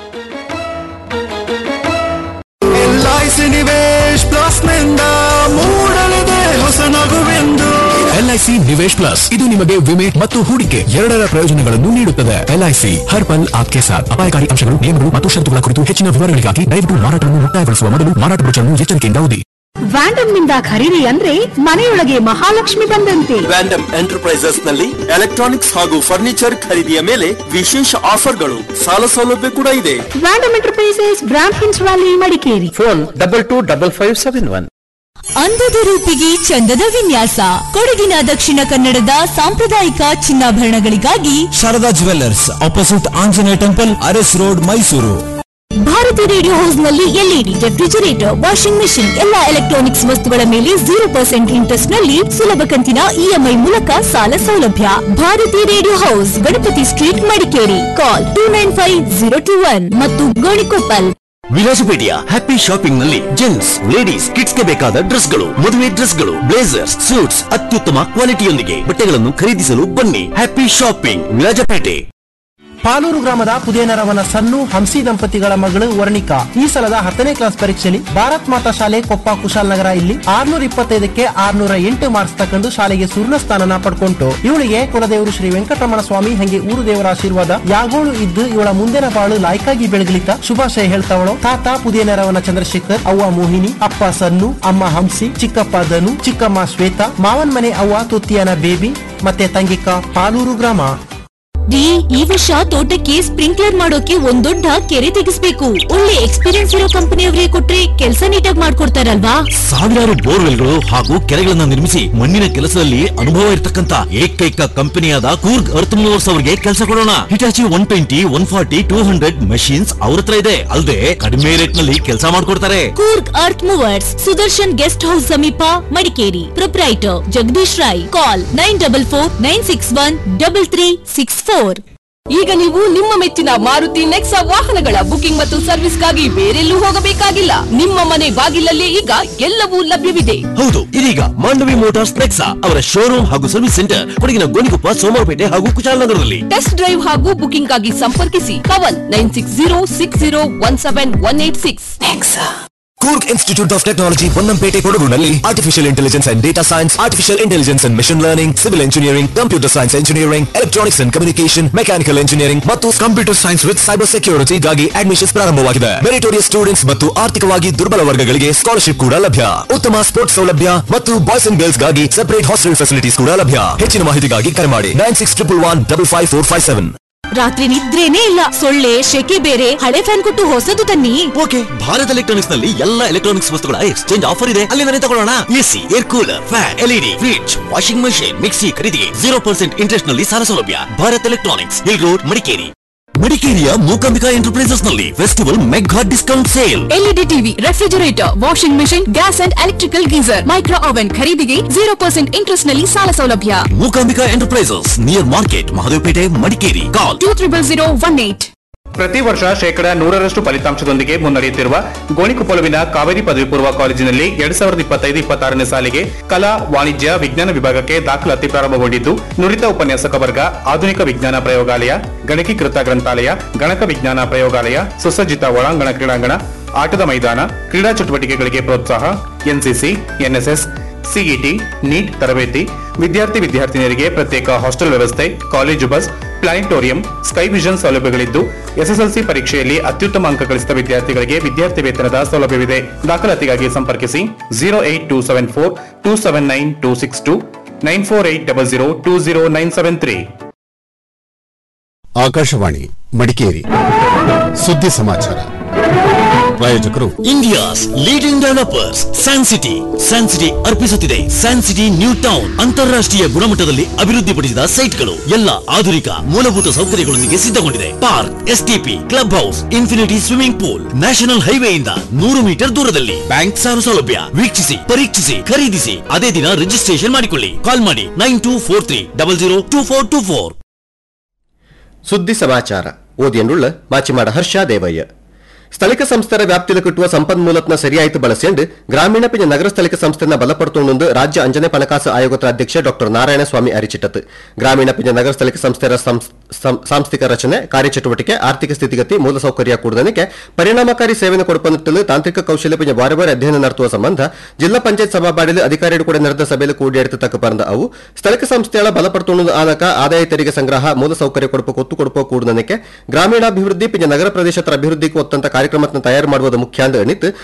ಎಲ್ಐಸಿ ನಿವೇಶ್ ಪ್ಲಸ್ ನಿಂದ ಮೂಡಲಿದೆ ಹೊಸ ನಗುವೆಂದು ಎಲ್ಐಸಿ ನಿವೇಶ್ ಪ್ಲಸ್ ಇದು ನಿಮಗೆ ವಿಮೆ ಮತ್ತು ಹೂಡಿಕೆ ಎರಡರ ಪ್ರಯೋಜನಗಳನ್ನು ನೀಡುತ್ತದೆ ಎಲ್ಐಸಿ ಹರ್ ಪಲ್ ಆಪ್ಕೆ ಸಾಥ್ ಅಪಾಯಕಾರಿ ಅಂಶಗಳು ನಿಯಮಗಳು ಮತ್ತು ಷರತ್ತುಗಳ ಕುರಿತು ಹೆಚ್ಚಿನ ವಿವರಗಳಿಗಾಗಿ ದಯವಿಟ್ಟು ಮಾರಾಟವನ್ನು ಮುಕ್ತಾಯಗೊಳಿಸುವ ಮೊದಲು ಮಾರಾಟ ಬ್ರೋಚರ್ನ್ನು ಎಚ್ಚರಿಕೆಯಿಂದ ಓದಿ ವ್ಯಾಂಡಮ್ ನಿಂದ ಖರೀದಿ ಅಂದ್ರೆ ಮನೆಯೊಳಗೆ ಮಹಾಲಕ್ಷ್ಮಿ ಬಂದಂತೆ ವ್ಯಾಂಡಮ್ ಎಂಟರ್ಪ್ರೈಸಸ್ ನಲ್ಲಿ ಎಲೆಕ್ಟ್ರಾನಿಕ್ಸ್ ಹಾಗೂ ಫರ್ನಿಚರ್ ಖರೀದಿಯ ಮೇಲೆ ವಿಶೇಷ ಆಫರ್ಗಳು ಸಾಲ ಸೌಲಭ್ಯ ಕೂಡ ಇದೆ ವ್ಯಾಂಡಮ್ ಎಂಟರ್ಪ್ರೈಸಸ್ ಬ್ರಾಂಡ್ ಹಿನ್ಸ್ valley Madikeri phone double two double five seven one ಅಂದದ ರೂಪಿಗೆ ಚಂದದ ವಿನ್ಯಾಸ ಕೊಡಗಿನ ದಕ್ಷಿಣ ಕನ್ನಡದ ಸಾಂಪ್ರದಾಯಿಕ ಚಿನ್ನಾಭರಣಗಳಿಗಾಗಿ Sharada jewellers opposite Anjaneya temple Aras road Mysuru Bharati radio house ನಲ್ಲಿ ಎಲ್ಇಡಿ ರೆಫ್ರಿಜರೇಟರ್ ವಾಷಿಂಗ್ ಮೆಷಿನ್ ಎಲ್ಲಾ ಎಲೆಕ್ಟ್ರಾನಿಕ್ಸ್ ವಸ್ತುಗಳ ಮೇಲೆ ಜೀರೋ ಪರ್ಸೆಂಟ್ ಇಂಟ್ರೆಸ್ಟ್ ನಲ್ಲಿ ಸುಲಭ ಕಂತಿನ ಇಎಂಐ ಮೂಲಕ ಸಾಲ ಸೌಲಭ್ಯ Bharati radio house Ganapati street Madikeri call two nine five zero two one ಮತ್ತು ಗೋಣಿಕೊಪ್ಪಲ್ ವಿಲಾಸಪೇಟೆಯ ಹ್ಯಾಪಿ ಶಾಪಿಂಗ್ ನಲ್ಲಿ ಜೆಂಟ್ಸ್ ಲೇಡೀಸ್ ಕಿಡ್ಸ್ ಗೆ ಬೇಕಾದ ಡ್ರೆಸ್ಗಳು ಮದುವೆ ಡ್ರೆಸ್ಗಳು ಬ್ಲೇಸರ್ಸ್ ಸೂಟ್ಸ್ ಅತ್ಯುತ್ತಮ ಕ್ವಾಲಿಟಿಯೊಂದಿಗೆ ಬಟ್ಟೆಗಳನ್ನು ಖರೀದಿಸಲು ಬನ್ನಿ ಹ್ಯಾಪಿ ಶಾಪಿಂಗ್ ವಿರಾಜಪೇಟೆ ಪಾಲೂರು ಗ್ರಾಮದ ಪುದೇನರವನ ಸನ್ನು ಹಂಸಿ ದಂಪತಿಗಳ ಮಗಳು ವರ್ಣಿಕಾ ಈ ಸಲದ ಹತ್ತನೇ ಕ್ಲಾಸ್ ಪರೀಕ್ಷೆಯಲ್ಲಿ ಭಾರತ್ ಮಾತಾ ಶಾಲೆ ಕೊಪ್ಪ ಕುಶಾಲನಗರ ಇಲ್ಲಿ ಆರ್ನೂರ ಇಪ್ಪತ್ತೈದಕ್ಕೆ ಆರ್ನೂರ ಎಂಟು ಮಾರ್ಕ್ಸ್ ತಕೊಂಡು ಶಾಲೆಗೆ ಸುರ್ಣ ಸ್ಥಾನನ ಪಡ್ಕೊಂತು ಇವಳಿಗೆ ಕುಲದೇವರು ಶ್ರೀ ವೆಂಕಟರಮಣ ಸ್ವಾಮಿ ಹಂಗೆ ಊರು ದೇವರ ಆಶೀರ್ವಾದ ಯಾಗೋಳು ಇದ್ದು ಇವಳ ಮುಂದಿನ ಬಾಳು ಲಾಯ್ಕಾಗಿ ಬೆಳಗಲಿತ ಶುಭಾಶಯ ಹೇಳ್ತಾವಳು ತಾತ ಪುದೇನರವನ ಚಂದ್ರಶೇಖರ್ ಅವ್ವ ಮೋಹಿನಿ ಅಪ್ಪ ಸನ್ನು ಅಮ್ಮ ಹಂಸಿ ಚಿಕ್ಕಪ್ಪ ಧನು ಚಿಕ್ಕಮ್ಮ ಶ್ವೇತಾ ಮಾವನ್ ಮನೆ ಅವ್ವ ತುತ್ತಿಯನ ಬೇಬಿ ಮತ್ತೆ ತಂಗಿಕ ಪಾಲೂರು ಗ್ರಾಮ ಡಿ ಈ ವರ್ಷ ತೋಟಕ್ಕೆ ಸ್ಪ್ರಿಂಕ್ಲರ್ ಮಾಡೋಕೆ ಒಂದ್ ದೊಡ್ಡ ಕೆರೆ ತೆಗಿಸ್ಬೇಕು ಒಳ್ಳೆ ಎಕ್ಸ್ಪೀರಿಯನ್ಸ್ ಇರೋ ಕಂಪನಿಯವರೇ ಕೊಟ್ರೆ ಕೆಲಸ ನೀಟಾಗಿ ಮಾಡ್ಕೊಡ್ತಾರಲ್ವಾ ಸಾವಿರಾರು ಬೋರ್ವೆಲ್ಗಳು ಹಾಗೂ ಕೆರೆಗಳನ್ನ ನಿರ್ಮಿಸಿ ಮಣ್ಣಿನ ಕೆಲಸದಲ್ಲಿ ಅನುಭವ ಇರತಕ್ಕಂತ ಏಕೈಕ ಕಂಪನಿಯಾದ ಕೂರ್ಗ್ ಅರ್ತ್ ಮೂವರ್ಸ್ ಅವರಿಗೆ ಕೆಲಸ ಕೊಡೋಣ Hitachi one twenty one forty two hundred machines ಅವ್ರ ಹತ್ರ ಇದೆ ಅಲ್ಲದೆ ಕಡಿಮೆ ರೇಟ್ ನಲ್ಲಿ ಕೆಲಸ ಮಾಡ್ಕೊಡ್ತಾರೆ Coorg earth movers Sudarshan guest house ಸಮೀಪ Madikeri proprietor Jagadish Rai call nine double four nine six one double three six four ಈಗ ನೀವು ನಿಮ್ಮ ಮೆಚ್ಚಿನ ಮಾರುತಿ ನೆಕ್ಸಾ ವಾಹನಗಳ ಬುಕಿಂಗ್ ಮತ್ತು ಸರ್ವಿಸ್ಗಾಗಿ ಬೇರೆಲ್ಲೂ ಹೋಗಬೇಕಾಗಿಲ್ಲ ನಿಮ್ಮ ಮನೆ ಬಾಗಿಲಲ್ಲೇ ಈಗ ಎಲ್ಲವೂ ಲಭ್ಯವಿದೆ ಹೌದು ಇದೀಗ ಮಾಂಡವಿ ಮೋಟಾರ್ಸ್ ನೆಕ್ಸಾ ಅವರ ಶೋರೂಮ್ ಹಾಗೂ ಸರ್ವಿಸ್ ಸೆಂಟರ್ ಕೊಡಗಿನ ಗೋಣಿಕೊಪ್ಪ ಸೋಮವಾರಪೇಟೆ ಹಾಗೂ ಕುಶಾಲನಗರದಲ್ಲಿ ಟೆಸ್ಟ್ ಡ್ರೈವ್ ಹಾಗೂ ಬುಕಿಂಗ್ ಆಗಿ ಸಂಪರ್ಕಿಸಿ Pavan nine six zero six zero one seven one eight six Coorg institute of technology Ponnampet ಕೊಡಗುನಲ್ಲಿ artificial intelligence and data science artificial intelligence and machine learning civil engineering computer science engineering electronics and communication mechanical engineering ಮತ್ತು ಕಂಪ್ಯೂಟರ್ ಸೈನ್ಸ್ ವಿತ್ ಸೈಬರ್ ಸೆಕ್ಯೂರಿಟಿಗಾಗಿ ಅಡ್ಮಿಷನ್ಸ್ ಪ್ರಾರಂಭವಾಗಿದೆ ಮೆರಿಟೋರಿಯಸ್ ಸ್ಟೂಡೆಂಟ್ಸ್ ಮತ್ತು ಆರ್ಥಿಕವಾಗಿ ದುರ್ಬಲ ವರ್ಗಗಳಿಗೆ ಸ್ಕಾಲರ್ಶಿಪ್ ಕೂಡ ಲಭ್ಯ ಉತ್ತಮ ಸ್ಪೋರ್ಟ್ಸ್ ಸೌಲಭ್ಯ ಮತ್ತು ಬಾಯ್ಸ್ ಅಂಡ್ ಗರ್ಲ್ಸ್ ಗಾಗಿ ಸೆಪರೇಟ್ ಹಾಸ್ಟೆಲ್ ಫೆಸಿಲಿಟೀಸ್ ಕೂಡ ಲಭ್ಯ ಹೆಚ್ಚಿನ ಮಾಹಿತಿಗಾಗಿ ಕರೆ ಮಾಡಿ nine six triple one double five four five seven ರಾತ್ರಿ ನಿದ್ರೇನೇ ಇಲ್ಲ ಸೊಳ್ಳೆ ಶೆಕೆ ಬೇರೆ ಹಳೆ ಫ್ಯಾನ್ ಕೊಟ್ಟು ಹೊಸದು ತನ್ನಿ ಓಕೆ ಭಾರತ್ ಎಲೆಕ್ಟ್ರಾನಿಕ್ಸ್ ನಲ್ಲಿ ಎಲ್ಲ ಎಲೆಕ್ಟ್ರಾನಿಕ್ಸ್ ವಸ್ತುಗಳ ಎಕ್ಸ್ಚೇಂಜ್ ಆಫರ್ ಇದೆ ಅಲ್ಲಿಂದಲೇ ತಗೊಳ್ಳೋಣ AC air cooler fan LED fridge washing machine mixie ಖರೀದಿಗೆ ಜೀರೋ ಪರ್ಸೆಂಟ್ ಇಂಟ್ರೆಸ್ಟ್ ನಲ್ಲಿ ಸಾಲ ಸೌಲಭ್ಯ Bharat electronics hill road Madikeri ಮಡಿಕೇರಿಯ ಮೂಕಾಂಬಿಕಾ ಎಂಟರ್ಪ್ರೈಸಸ್ ನಲ್ಲಿ festival mega discount sale LED TV refrigerator washing machine gas and electrical geyser micro oven ಖರೀದಿಗೆ ಜೀರೋ ಪರ್ಸೆಂಟ್ ಇಂಟ್ರೆಸ್ಟ್ ನಲ್ಲಿ ಸಾಲ ಸೌಲಭ್ಯ Mookambika enterprises near market Mahadevpet Madikeri call two triple zero one eight ಪ್ರತಿ ವರ್ಷ ಶೇಕಡ ನೂರರಷ್ಟು ಫಲಿತಾಂಶದೊಂದಿಗೆ ಮುನ್ನಡೆಯುತ್ತಿರುವ ಗೋಣಿಕೊಪ್ಪಲುವಿನ ಕಾವೇರಿ ಪದವಿ ಪೂರ್ವ ಕಾಲೇಜಿನಲ್ಲಿ ಎರಡ್ ಸಾವಿರದ ಇಪ್ಪತ್ತೈದು ಇಪ್ಪತ್ತಾರನೇ ಸಾಲಿಗೆ ಕಲಾ ವಾಣಿಜ್ಯ ವಿಜ್ಞಾನ ವಿಭಾಗಕ್ಕೆ ದಾಖಲಾತಿ ಪ್ರಾರಂಭಗೊಂಡಿದ್ದು ನುರಿತ ಉಪನ್ಯಾಸಕ ವರ್ಗ ಆಧುನಿಕ ವಿಜ್ಞಾನ ಪ್ರಯೋಗಾಲಯ ಗಣಕೀಕೃತ ಗ್ರಂಥಾಲಯ ಗಣಕ ವಿಜ್ಞಾನ ಪ್ರಯೋಗಾಲಯ ಸುಸಜ್ಜಿತ ಒಳಾಂಗಣ ಕ್ರೀಡಾಂಗಣ ಆಟದ ಮೈದಾನ ಕ್ರೀಡಾ ಚಟುವಟಿಕೆಗಳಿಗೆ ಪ್ರೋತ್ಸಾಹ ಎನ್ಸಿಸಿ ಎನ್ಎಸ್ಎಸ್ ಸಿಇಟಿ ನೀಟ್ ತರಬೇತಿ ವಿದ್ಯಾರ್ಥಿ ವಿದ್ಯಾರ್ಥಿನಿಯರಿಗೆ ಪ್ರತ್ಯೇಕ ಹಾಸ್ಟೆಲ್ ವ್ಯವಸ್ಥೆ college bus planetarium sky vision ಸೌಲಭ್ಯಗಳಿದ್ದು ಎಸ್ಎಸ್ಎಲ್ಸಿ ಪರೀಕ್ಷೆಯಲ್ಲಿ ಅತ್ಯುತ್ತಮ ಅಂಕ ಗಳಿಸಿದ ವಿದ್ಯಾರ್ಥಿಗಳಿಗೆ ವಿದ್ಯಾರ್ಥಿ ವೇತನದ ಸೌಲಭ್ಯವಿದೆ ದಾಖಲಾತಿಗಾಗಿ ಸಂಪರ್ಕಿಸಿ zero eight two seven four two seven nine two six two nine four eight double zero two zero nine seven three Akashvani Madikeri ಸುದ್ದಿ ಸಮಾಚಾರ ಪ್ರಾಯೋಜಕರು India's leading developers San city San city ಅರ್ಪಿಸುತ್ತಿದೆ ಸ್ಯಾನ್ ಸಿಟಿ ನ್ಯೂ ಟೌನ್ ಅಂತಾರಾಷ್ಟ್ರೀಯ ಗುಣಮಟ್ಟದಲ್ಲಿ ಅಭಿವೃದ್ಧಿಪಡಿಸಿದ ಸೈಟ್ಗಳು ಎಲ್ಲ ಆಧುನಿಕ ಮೂಲಭೂತ ಸೌಕರ್ಯಗಳೊಂದಿಗೆ ಸಿದ್ಧಗೊಂಡಿದೆ park STP club house infinity swimming pool national ಹೈವೇಯಿಂದ ನೂರು ಮೀಟರ್ ದೂರದಲ್ಲಿ ಬ್ಯಾಂಕ್ ಸಾಲ ಸೌಲಭ್ಯ ವೀಕ್ಷಿಸಿ ಪರೀಕ್ಷಿಸಿ ಖರೀದಿಸಿ ಅದೇ ದಿನ ರಿಜಿಸ್ಟ್ರೇಷನ್ ಮಾಡಿಕೊಳ್ಳಿ ಕಾಲ್ ಮಾಡಿ nine two four three double zero two four two four ಸುದ್ದಿ ಸಮಾಚಾರ ಓದಿಯನ್ನುಳ್ಳ ಮಾಚಿಮಾಡ ಹರ್ಷ ದೇವಯ್ಯ ಸ್ಥಳೀಯ ಸಂಸ್ಥೆಯ ವ್ಯಾಪ್ತಿಯಲ್ಲಿ ಕಿಟ್ಟುವ ಸಂಪನ್ಮೂಲತ್ನ ಸರಿಯಾಯಿತು ಬಳಸಿಕೊಂಡು ಗ್ರಾಮೀಣ ಪಿಂಜ ನಗರ ಸ್ಥಳೀಯ ಸಂಸ್ಥೆನ ಬಲಪಡುತ್ತೊಂದು ರಾಜ್ಯ ಅಂಜನೆ ಪಣಕಾಸು ಆಯೋಗದ ಅಧ್ಯಕ್ಷ ಡಾಕ್ಟರ್ ನಾರಾಯಣ ಸ್ವಾಮಿ ಅರಿಚಿಟ್ಟತ್ ಗ್ರಾಮೀಣ ಪಿಂಜ ನಗರ ಸ್ಥಳೀಯ ಸಂಸ್ಥೆಯ ಸಂಸ್- ಸಂ- ಸಾಂಸ್ಥಿಕ ರಚನೆ ಕಾರ್ಯಚಟುವಟಿಕೆ ಆರ್ಥಿಕ ಸ್ಥಿತಿಗತಿ ಮೂಲಸೌಕರ್ಯ ಕೂಡದನಿಗೆ ಪರಿಣಾಮಕಾರಿ ಸೇವೆಯನ್ನು ಕೊಡುವ ತಾಂತ್ರಿಕ ಕೌಶಲ್ಯ ಪಿಂಜ ಬಾರಿ ಬಾರಿ ಅಧ್ಯಯನ ನಡೆಸುವ ಸಂಬಂಧ ಜಿಲ್ಲಾ ಪಂಚಾಯತ್ ಸಭಾಬಾಡಿಯಲ್ಲಿ ಅಧಿಕಾರಿಗಳು ಕೂಡ ನಡೆದ ಸಭೆಯಲ್ಲಿ ಕೂಡಿಯೆಡ್ತು ತಕ್ಕ ಪರಂದ ಅವು ಸ್ಥಳೀಯ ಸಂಸ್ಥೆಗಳ ಬಲಪಡುತ್ತೊಂದು ಆನಕ ಆದಾಯ ತೆರಿಗೆ ಸಂಗ್ರಹ ಮೂಲಸೌಕರ್ಯ ಕೊಡುವ ಒತ್ತು ಕೊಡುವ ಕೂಡದನಿಕೆ ಗ್ರಾಮೀಣಾಭಿವೃದ್ಧಿ ಪಿಂಜ ನಗರ ಪ್ರದೇಶದ ಅಭಿವೃದ್ಧಿಗೆ ಒತ್ತಂತ ಕಾರ್ಯಕ್ರಮವನ್ನು ತಯಾರು ಮಾಡುವುದು ಮುಖ್ಯ ಅಂತ ಎಣಿತು